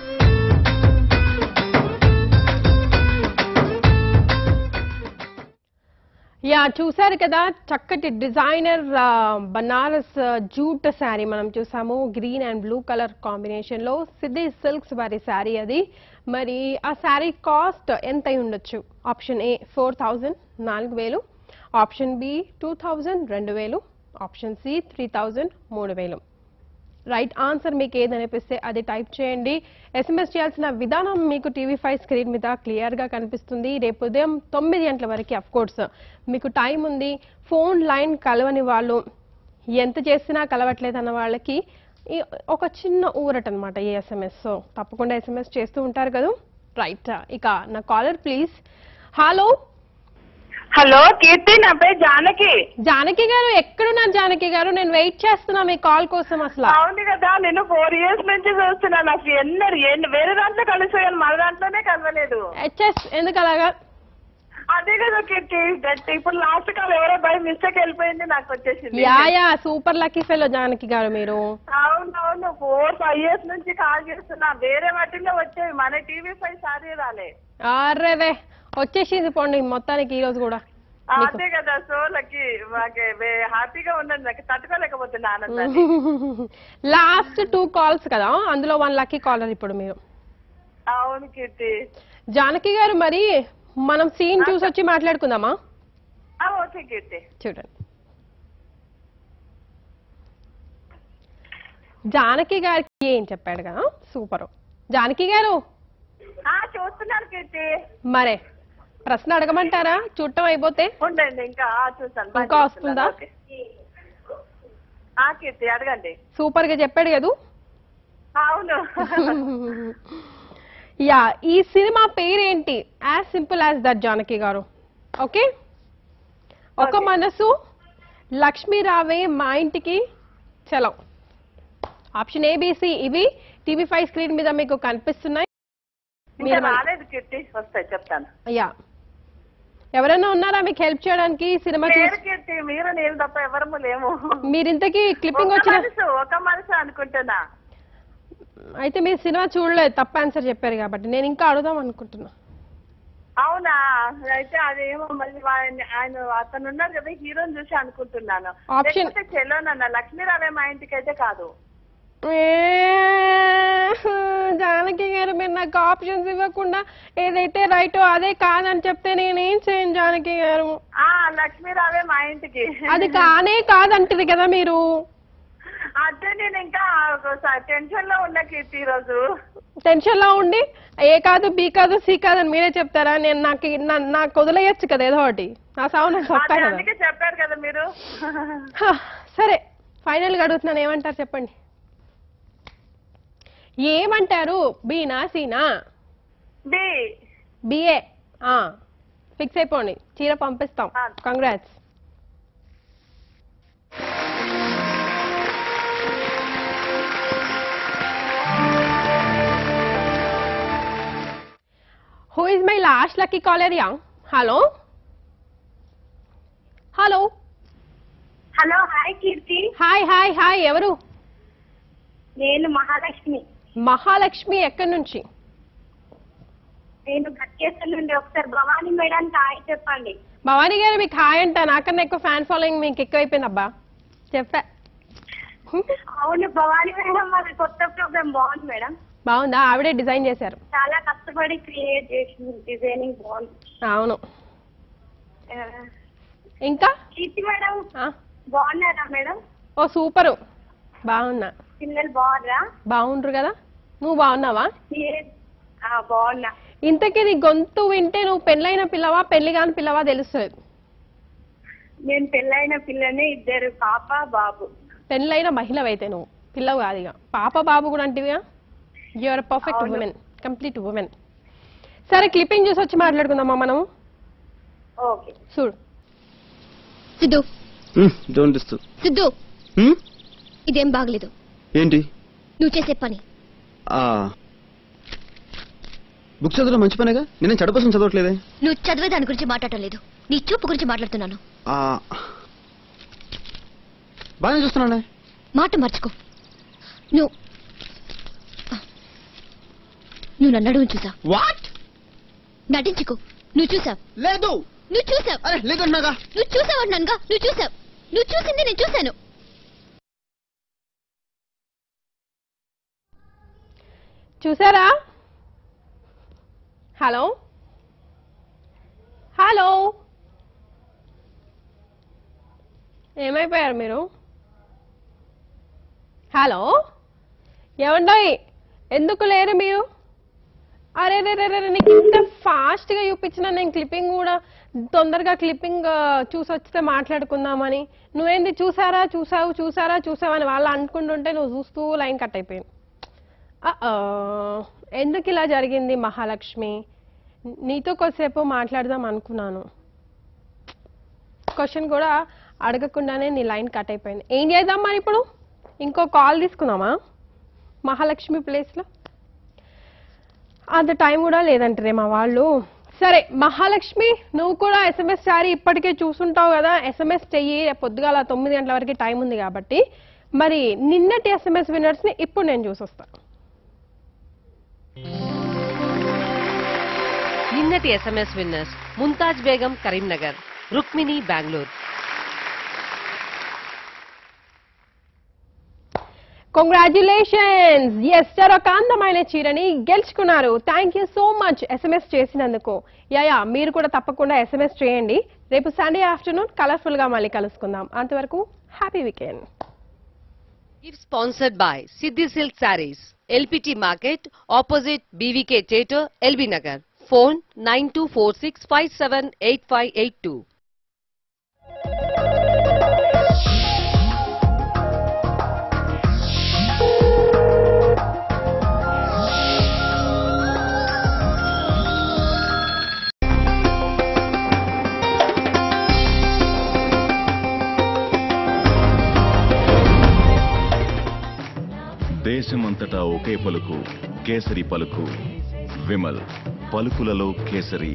యా చూసారు కదా చక్కటి డిజైనర్ బనారస్ జూట్ శారీ మనం చూసాము green and blue colour combination లో సిద్ధి సిల్క్స్ వారి శారీ అది మరి ఆ శారీ కాస్ట్ ఎంత అయి ఉండొచ్చు ఆప్షన్ ఏ ఫోర్ థౌజండ్ నాలుగు వేలు ఆప్షన్ బి టూ థౌజండ్ రెండు వేలు ఆప్షన్ సి త్రీ థౌజండ్ మూడు వేలు రైట్ ఆన్సర్ మీకు ఏదనిపిస్తే అది టైప్ చేయండి ఎస్ఎంఎస్ చేయాల్సిన విధానం మీకు టీవీ ఫైవ్ స్క్రీన్ మీద క్లియర్గా కనిపిస్తుంది రేపు ఉదయం తొమ్మిది గంటల వరకు అఫ్ కోర్స్ మీకు టైం ఉంది ఫోన్ లైన్ కలవని వాళ్ళు ఎంత చేసినా కలవట్లేదన్న వాళ్ళకి ఈ ఒక చిన్న ఊరట అనమాట ఈ ఎస్ఎంఎస్ సో తప్పకుండా ఎస్ఎంఎస్ చేస్తూ ఉంటారు కదా రైట్ ఇక నా caller please hello hello Keerthi నా పేరు జానకి జానకి గారు ఎక్కడున్నారు జానకి గారు నేను వెయిట్ చేస్తున్నా మీ కాల్ కోసం అసలు అవును కదా నేను ఫోర్ ఇయర్స్ నుంచి చూస్తున్నాను నాకు ఎన్నడు ఎన్ని వేరే దాంట్లో కలిసిపోయాను మన దాంట్లోనే కలవలేదు హెచ్ఎస్ ఎందుకు అలాగా అదే కదా కీర్తి గట్టి ఇప్పుడు లాస్ట్ కాల్ ఎవరో బై మిస్టేక్ వెళ్ళిపోయింది నాకు వచ్చేసింది yeah yeah super lucky fellow Janaki garu మీరు అవును అవును ఫోర్ ఫైవ్ ఇయర్స్ నుంచి కాల్ చేస్తున్నా వేరే వాటిల్లో వచ్చేవి మన టీవీ ఫైవ్ సారీ రాలే అర్రేవే వచ్చేసింది పోండి మొత్తానికి ఈ రోజు కూడా అదే కదా సో లక్కీ మాకే హ్యాపీగా ఉన్నది నాకు తట్టుకోలేకపోతున్నా ఆనందాన్ని లాస్ట్ టూ కాల్స్ కదా అందులో వన్ లక్కీ కాలర్ ఇప్పుడు మీరు అవును కీర్తి జానకి గారు మరి మనం సీన్ చూసి వచ్చి మాట్లాడుకుందామా ఆ, ఓకే కీర్తి చూడండి జానకి గారికి ఏం చెప్పాడు కదా సూపర్ జానకి గారు ఆ చూస్తున్నాను కీర్తి మరే ప్రశ్న అడగమంటారా చూడటం అయిపోతే ఉండండి ఇంకా ఆ, చూస్తాను బాగా ఇంకా చూస్తున్నాను. వస్తుందా? ఓకే. ఆ కీర్తి అడగండి సూపర్ గా చెప్పాడు కదూ అవును యా ఈ సినిమా పేరేంటి as simple as that Janaki garu okay ఒక Okay. మనసు లక్ష్మీ రావే మా ఇంటికి చలో ఆప్షన్ ఏబిసి ఇవి టీవీ ఫైవ్ స్క్రీన్ మీద మీకు కనిపిస్తున్నాయి ఇంకా మీరు మన- రాలేదు కీర్తి వస్తాయి చెప్తాను యా ఎవరైనా ఉన్నారా మీకు హెల్ప్ చేయడానికి సినిమా పేరు చూసి కీర్తి మీరు నేను తప్ప ఎవరము లేము మీరు ఇంతకీ క్లిప్పింగ్ ఒక వచ్చిన మనసు ఒక మనసు అనుకుంటున్నా అయితే మీరు సినిమా చూడలేదు తప్ప ఆన్సర్ చెప్పారు కాబట్టి నేను ఇంకా అడుగుదాం అనుకుంటున్నా అవునా అయితే అదేమో మళ్ళీ ఆయన- ఆయన అతను ఉన్నారు కదా హీరోని చూసి అనుకుంటున్నాను Option- లేకపోతే చెల్లోనన్న లక్ష్మీరావే మా ఇంటికి అయితే కాదు ఏ, జానకి గారు మీరు నాకు ఆప్షన్స్ ఇవ్వకుండా ఏదైతే రైటో అదే కాదని చెప్తే నేనేం చేయను జానకి గారు ఆ లక్ష్మీరావే మా ఇంటికి అది కానే కాదంటది కదా మీరు అదే నేను ఇంకా టెన్షన్ లో ఉన్నా కీర్తి ఈ రోజు టెన్షన్ లో ఉండి ఏ కాదు బి కాదు సి కాదని మీరే చెప్తారా నేను నాకు నా- నాకు వదిలేయచ్చు కదా ఏదో ఒకటి నా సావు నాకు వస్తా అదే కదా అందుకే చెప్పారు కదా మీరు హా, సరే ఫైనల్ గా అడుగుతున్నాను ఏమంటారు చెప్పండి ఏమంటారు బీనా సీనా బి బిఏ ఫిక్స్ అయిపోండి చీర పంపిస్తాం ఆ. Congrats who is my last lucky caller yeah hello hello hello hi Keerthi hi hi hi ఎవరు నేను మహాలక్ష్మి మహాలక్ష్మి ఎక్కడి నుంచి నేను గట్కేశ్వర నుండి ఒకసారి భవానీ మేడానికి హాయ్ చెప్పండి భవానీ గారు మీకు హాయ్ అంట నాకన్నా ఎక్కువ ఫ్యాన్ ఫాలోయింగ్ మీకు ఎక్కువైపోయింది అబ్బా చెప్పా అవును భవానీ మేడం మాది కొత్త ప్రోగ్రామ్ బాగుంది మేడం బాగుందా ఆవిడే డిజైన్ చేశారు చాలా కష్టపడి క్రియేట్ చేసింది డిజైనింగ్ బాగుంది అవును ఆ, ఇంకా కీర్తి మేడం ఆ, బాగున్నారా మేడం ఓ సూపరు బాగున్నా పిల్లలు బాగున్నారా బాగుండ్రు కదా నువ్వు బాగున్నావా ఏ- ఆ, బాగున్నా ఇంతకీ నీ గొంతు వింటే నువ్వు పెళ్ళైన పిల్లవా పెళ్లి కాని పిల్లవా తెలుస్తుంది నేను పెళ్ళైన పిల్లనే ఇద్దరు పాప బాబు పెళ్ళైన మహిళవైతే నువ్వు పిల్లవు కాదు ఇక పాప బాబు కూడా అంటివిగా యూఆర్ పర్ఫెక్ట్ అవును. ఉమెన్ కంప్లీట్ ఉమెన్ సరే క్లిప్పింగ్ చూసి వచ్చి మాట్లాడుకుందామా మనం ఓకే చూడు సిద్ధు డోంట్ ఇస్తూ సిద్ధు ఇదేం బాగలేదు ఏంటి నువ్వు చేసే పని ఆ బుక్ చదవడం మంచి పనేగా నేనే చడపసం చదవట్లేదే నువ్వు చదివే దాని గురించి మాట్లాడటం లేదు నీ చూపు గురించి మాట్లాడుతున్నాను ఆ బాగానే చూస్తున్నానే మాట మర్చుకో నువ్వు నువ్వు నన్ను అడుగుని చూసావు వాట్ నటించుకో నువ్వు చూసావు లేదు నువ్వు చూసావు అరే లేదన్నాగా నువ్వు చూసావు అన్నానుగా నువ్వు చూసావు నువ్వు చూసింది నేను చూశాను చూసారా హలో హలో ఏమైపోయారు మీరు హలో ఏమండోయ్ ఎందుకు లేరు మీరు అరే రే రే రే నీకు ఇంత ఫాస్ట్గా చూపించిన నేను క్లిప్పింగ్ కూడా తొందరగా క్లిప్పింగ్ చూసి వస్తే మాట్లాడుకుందామని నువ్వేంది చూసారా చూసావు చూసారా చూసావు అని వాళ్ళు అనుకుంటుంటే నువ్వు చూస్తూ లైన్ కట్ అయిపోయింది ఆ, ఎందుకు ఇలా జరిగింది మహాలక్ష్మి నీతో కొద్దిసేపు మాట్లాడదాం అనుకున్నాను క్వశ్చన్ కూడా అడగకుండానే నీ లైన్ కట్ అయిపోయింది ఏం చేద్దాం మరి ఇప్పుడు ఇంకో కాల్ తీసుకుందామా మహాలక్ష్మి ప్లేస్లో అంత టైం కూడా లేదంటారే మా వాళ్ళు సరే మహాలక్ష్మి నువ్వు కూడా ఎస్ఎంఎస్ సారీ ఇప్పటికే చూసుంటావు కదా ఎస్ఎంఎస్ చెయ్యి రేపు పొద్దుగాల తొమ్మిది గంటల వరకు టైం ఉంది కాబట్టి మరి నిన్నటి ఎస్ఎంఎస్ విన్నర్స్ని ఇప్పుడు నేను చూసొస్తాను నిన్నటి SMS winners Mumtaz Begum Karimnagar Rukmini Bengaluru congratulations yes sir ఒక అందమైన చీరని గెలుచుకున్నారు thank you so much SMS చేసినందుకు యా మీరు కూడా తప్పకుండా ఎస్ఎంఎస్ చేయండి రేపు సండే ఆఫ్టర్నూన్ కలర్ఫుల్ గా మళ్ళీ కలుసుకుందాం అంతవరకు happy weekend If sponsored by Siddhi Silk Sarees, LPT Market, opposite BVK Theatre, LB Nagar. Phone 9246578582. దేశమంతటా ఒకే పలుకు కేసరి పలుకు విమల్ పలుకులలో కేసరి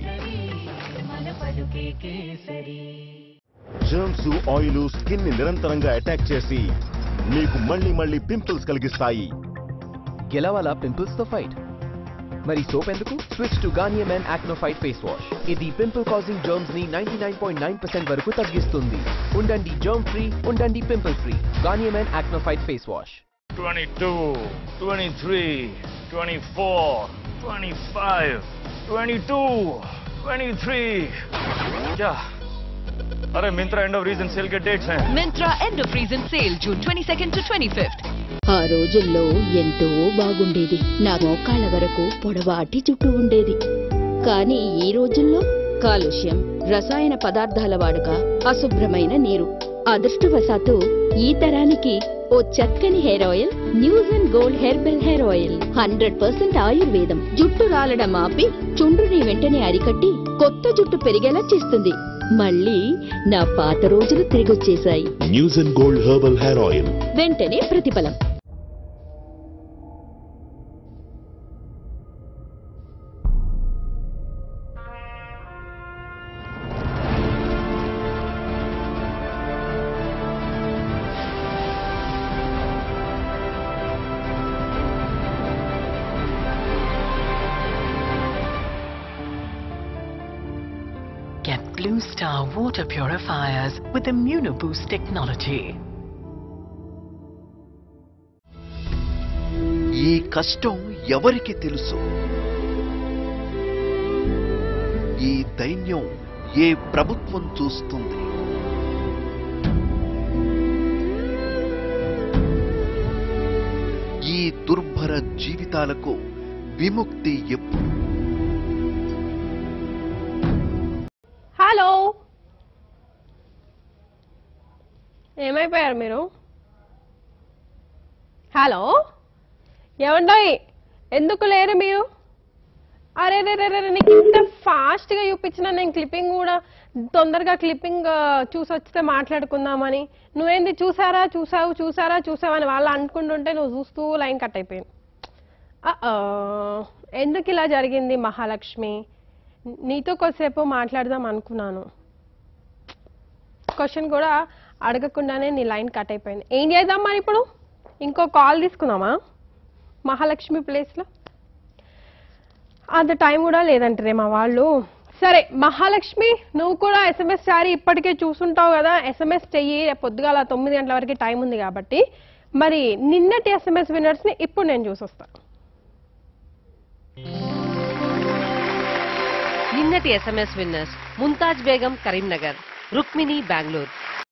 జర్మ్స్ ఆయిల్ స్కిన్ ని నిరంతరంగా అటాక్ చేసి మీకు మళ్ళీ మళ్ళీ పింపుల్స్ కలిగిస్తాయి గెలవాలా పింపుల్స్ తో ఫైట్ మరి సోప్ ఎందుకు switch to Garnier men acne fight face wash ఇది పింపుల్ కాజింగ్ జర్మ్స్ ని 99.9% వరకు తగ్గిస్తుంది ఉండండి జర్మ్ ఫ్రీ ఉండండి pimple free Garnier men acne fight face wash 22, 23, 24, 25, 22, 23. क्या अरे Myntra end of season sale के डेट्स हैं Myntra end of season sale June 22nd to 25th. ఆ రోజుల్లో ఎంతో బాగుండేది నా మోకాళ్ళ వరకు పొడవాటి చుట్టూ ఉండేది కానీ ఈ రోజుల్లో కాలుష్యం రసాయన పదార్థాల వాడుక అశుభ్రమైన నీరు అదృష్టవశాత్తు ఈ తరానికి ఓ చక్కని hair oil news and gold herbal hair oil hundred percent ఆయుర్వేదం జుట్టు రాలడం ఆపి చుండ్రుని వెంటనే అరికట్టి కొత్త జుట్టు పెరిగేలా చేస్తుంది మళ్ళీ నా పాత రోజులు తిరిగొచ్చేశాయి news and gold herbal hair oil వెంటనే ప్రతిఫలం Get Blue Star water purifiers with ImmunoBoost technology. ఈ కష్టం ఎవరికి తెలుసు ఈ దైన్యం ఏ ప్రభుత్వం చూస్తుంది ఈ దుర్భర జీవితాలకు విముక్తి ఎప్పుడు హలో ఏమైపోయారు మీరు హలో ఏమండోయ్ ఎందుకు లేరు మీరు అరే రే రే రే నీకు ఇంత ఫాస్ట్గా చూపించిన నేను క్లిప్పింగ్ కూడా తొందరగా క్లిప్పింగ్ చూసి వస్తే మాట్లాడుకుందామని నువ్వేంది చూసారా చూసావు చూసారా చూసావు అని వాళ్ళు అనుకుంటుంటే నువ్వు చూస్తూ లైన్ కట్ అయిపోయింది ఆ, ఎందుకు ఇలా జరిగింది మహాలక్ష్మి నీతో కొద్దిసేపు మాట్లాడదాం అనుకున్నాను క్వశ్చన్ కూడా అడగకుండానే నీ లైన్ కట్ అయిపోయింది ఏం చేద్దాం మరి ఇప్పుడు ఇంకో కాల్ తీసుకుందామా మహాలక్ష్మి ప్లేస్లో అంత టైం కూడా లేదంటారే మా వాళ్ళు సరే మహాలక్ష్మి నువ్వు కూడా ఎస్ఎంఎస్ సారీ ఇప్పటికే చూసుంటావు కదా ఎస్ఎంఎస్ చెయ్యి రేపు పొద్దుగాల తొమ్మిది గంటల వరకు టైం ఉంది కాబట్టి మరి నిన్నటి ఎస్ఎంఎస్ విన్నర్స్ని ఇప్పుడు నేను చూసొస్తాను నిన్నటి ఎస్ఎంఎస్ విన్నర్స్ ముంతాజ్ బేగం కరీంనగర్ రుక్మిణి బెంగళూరు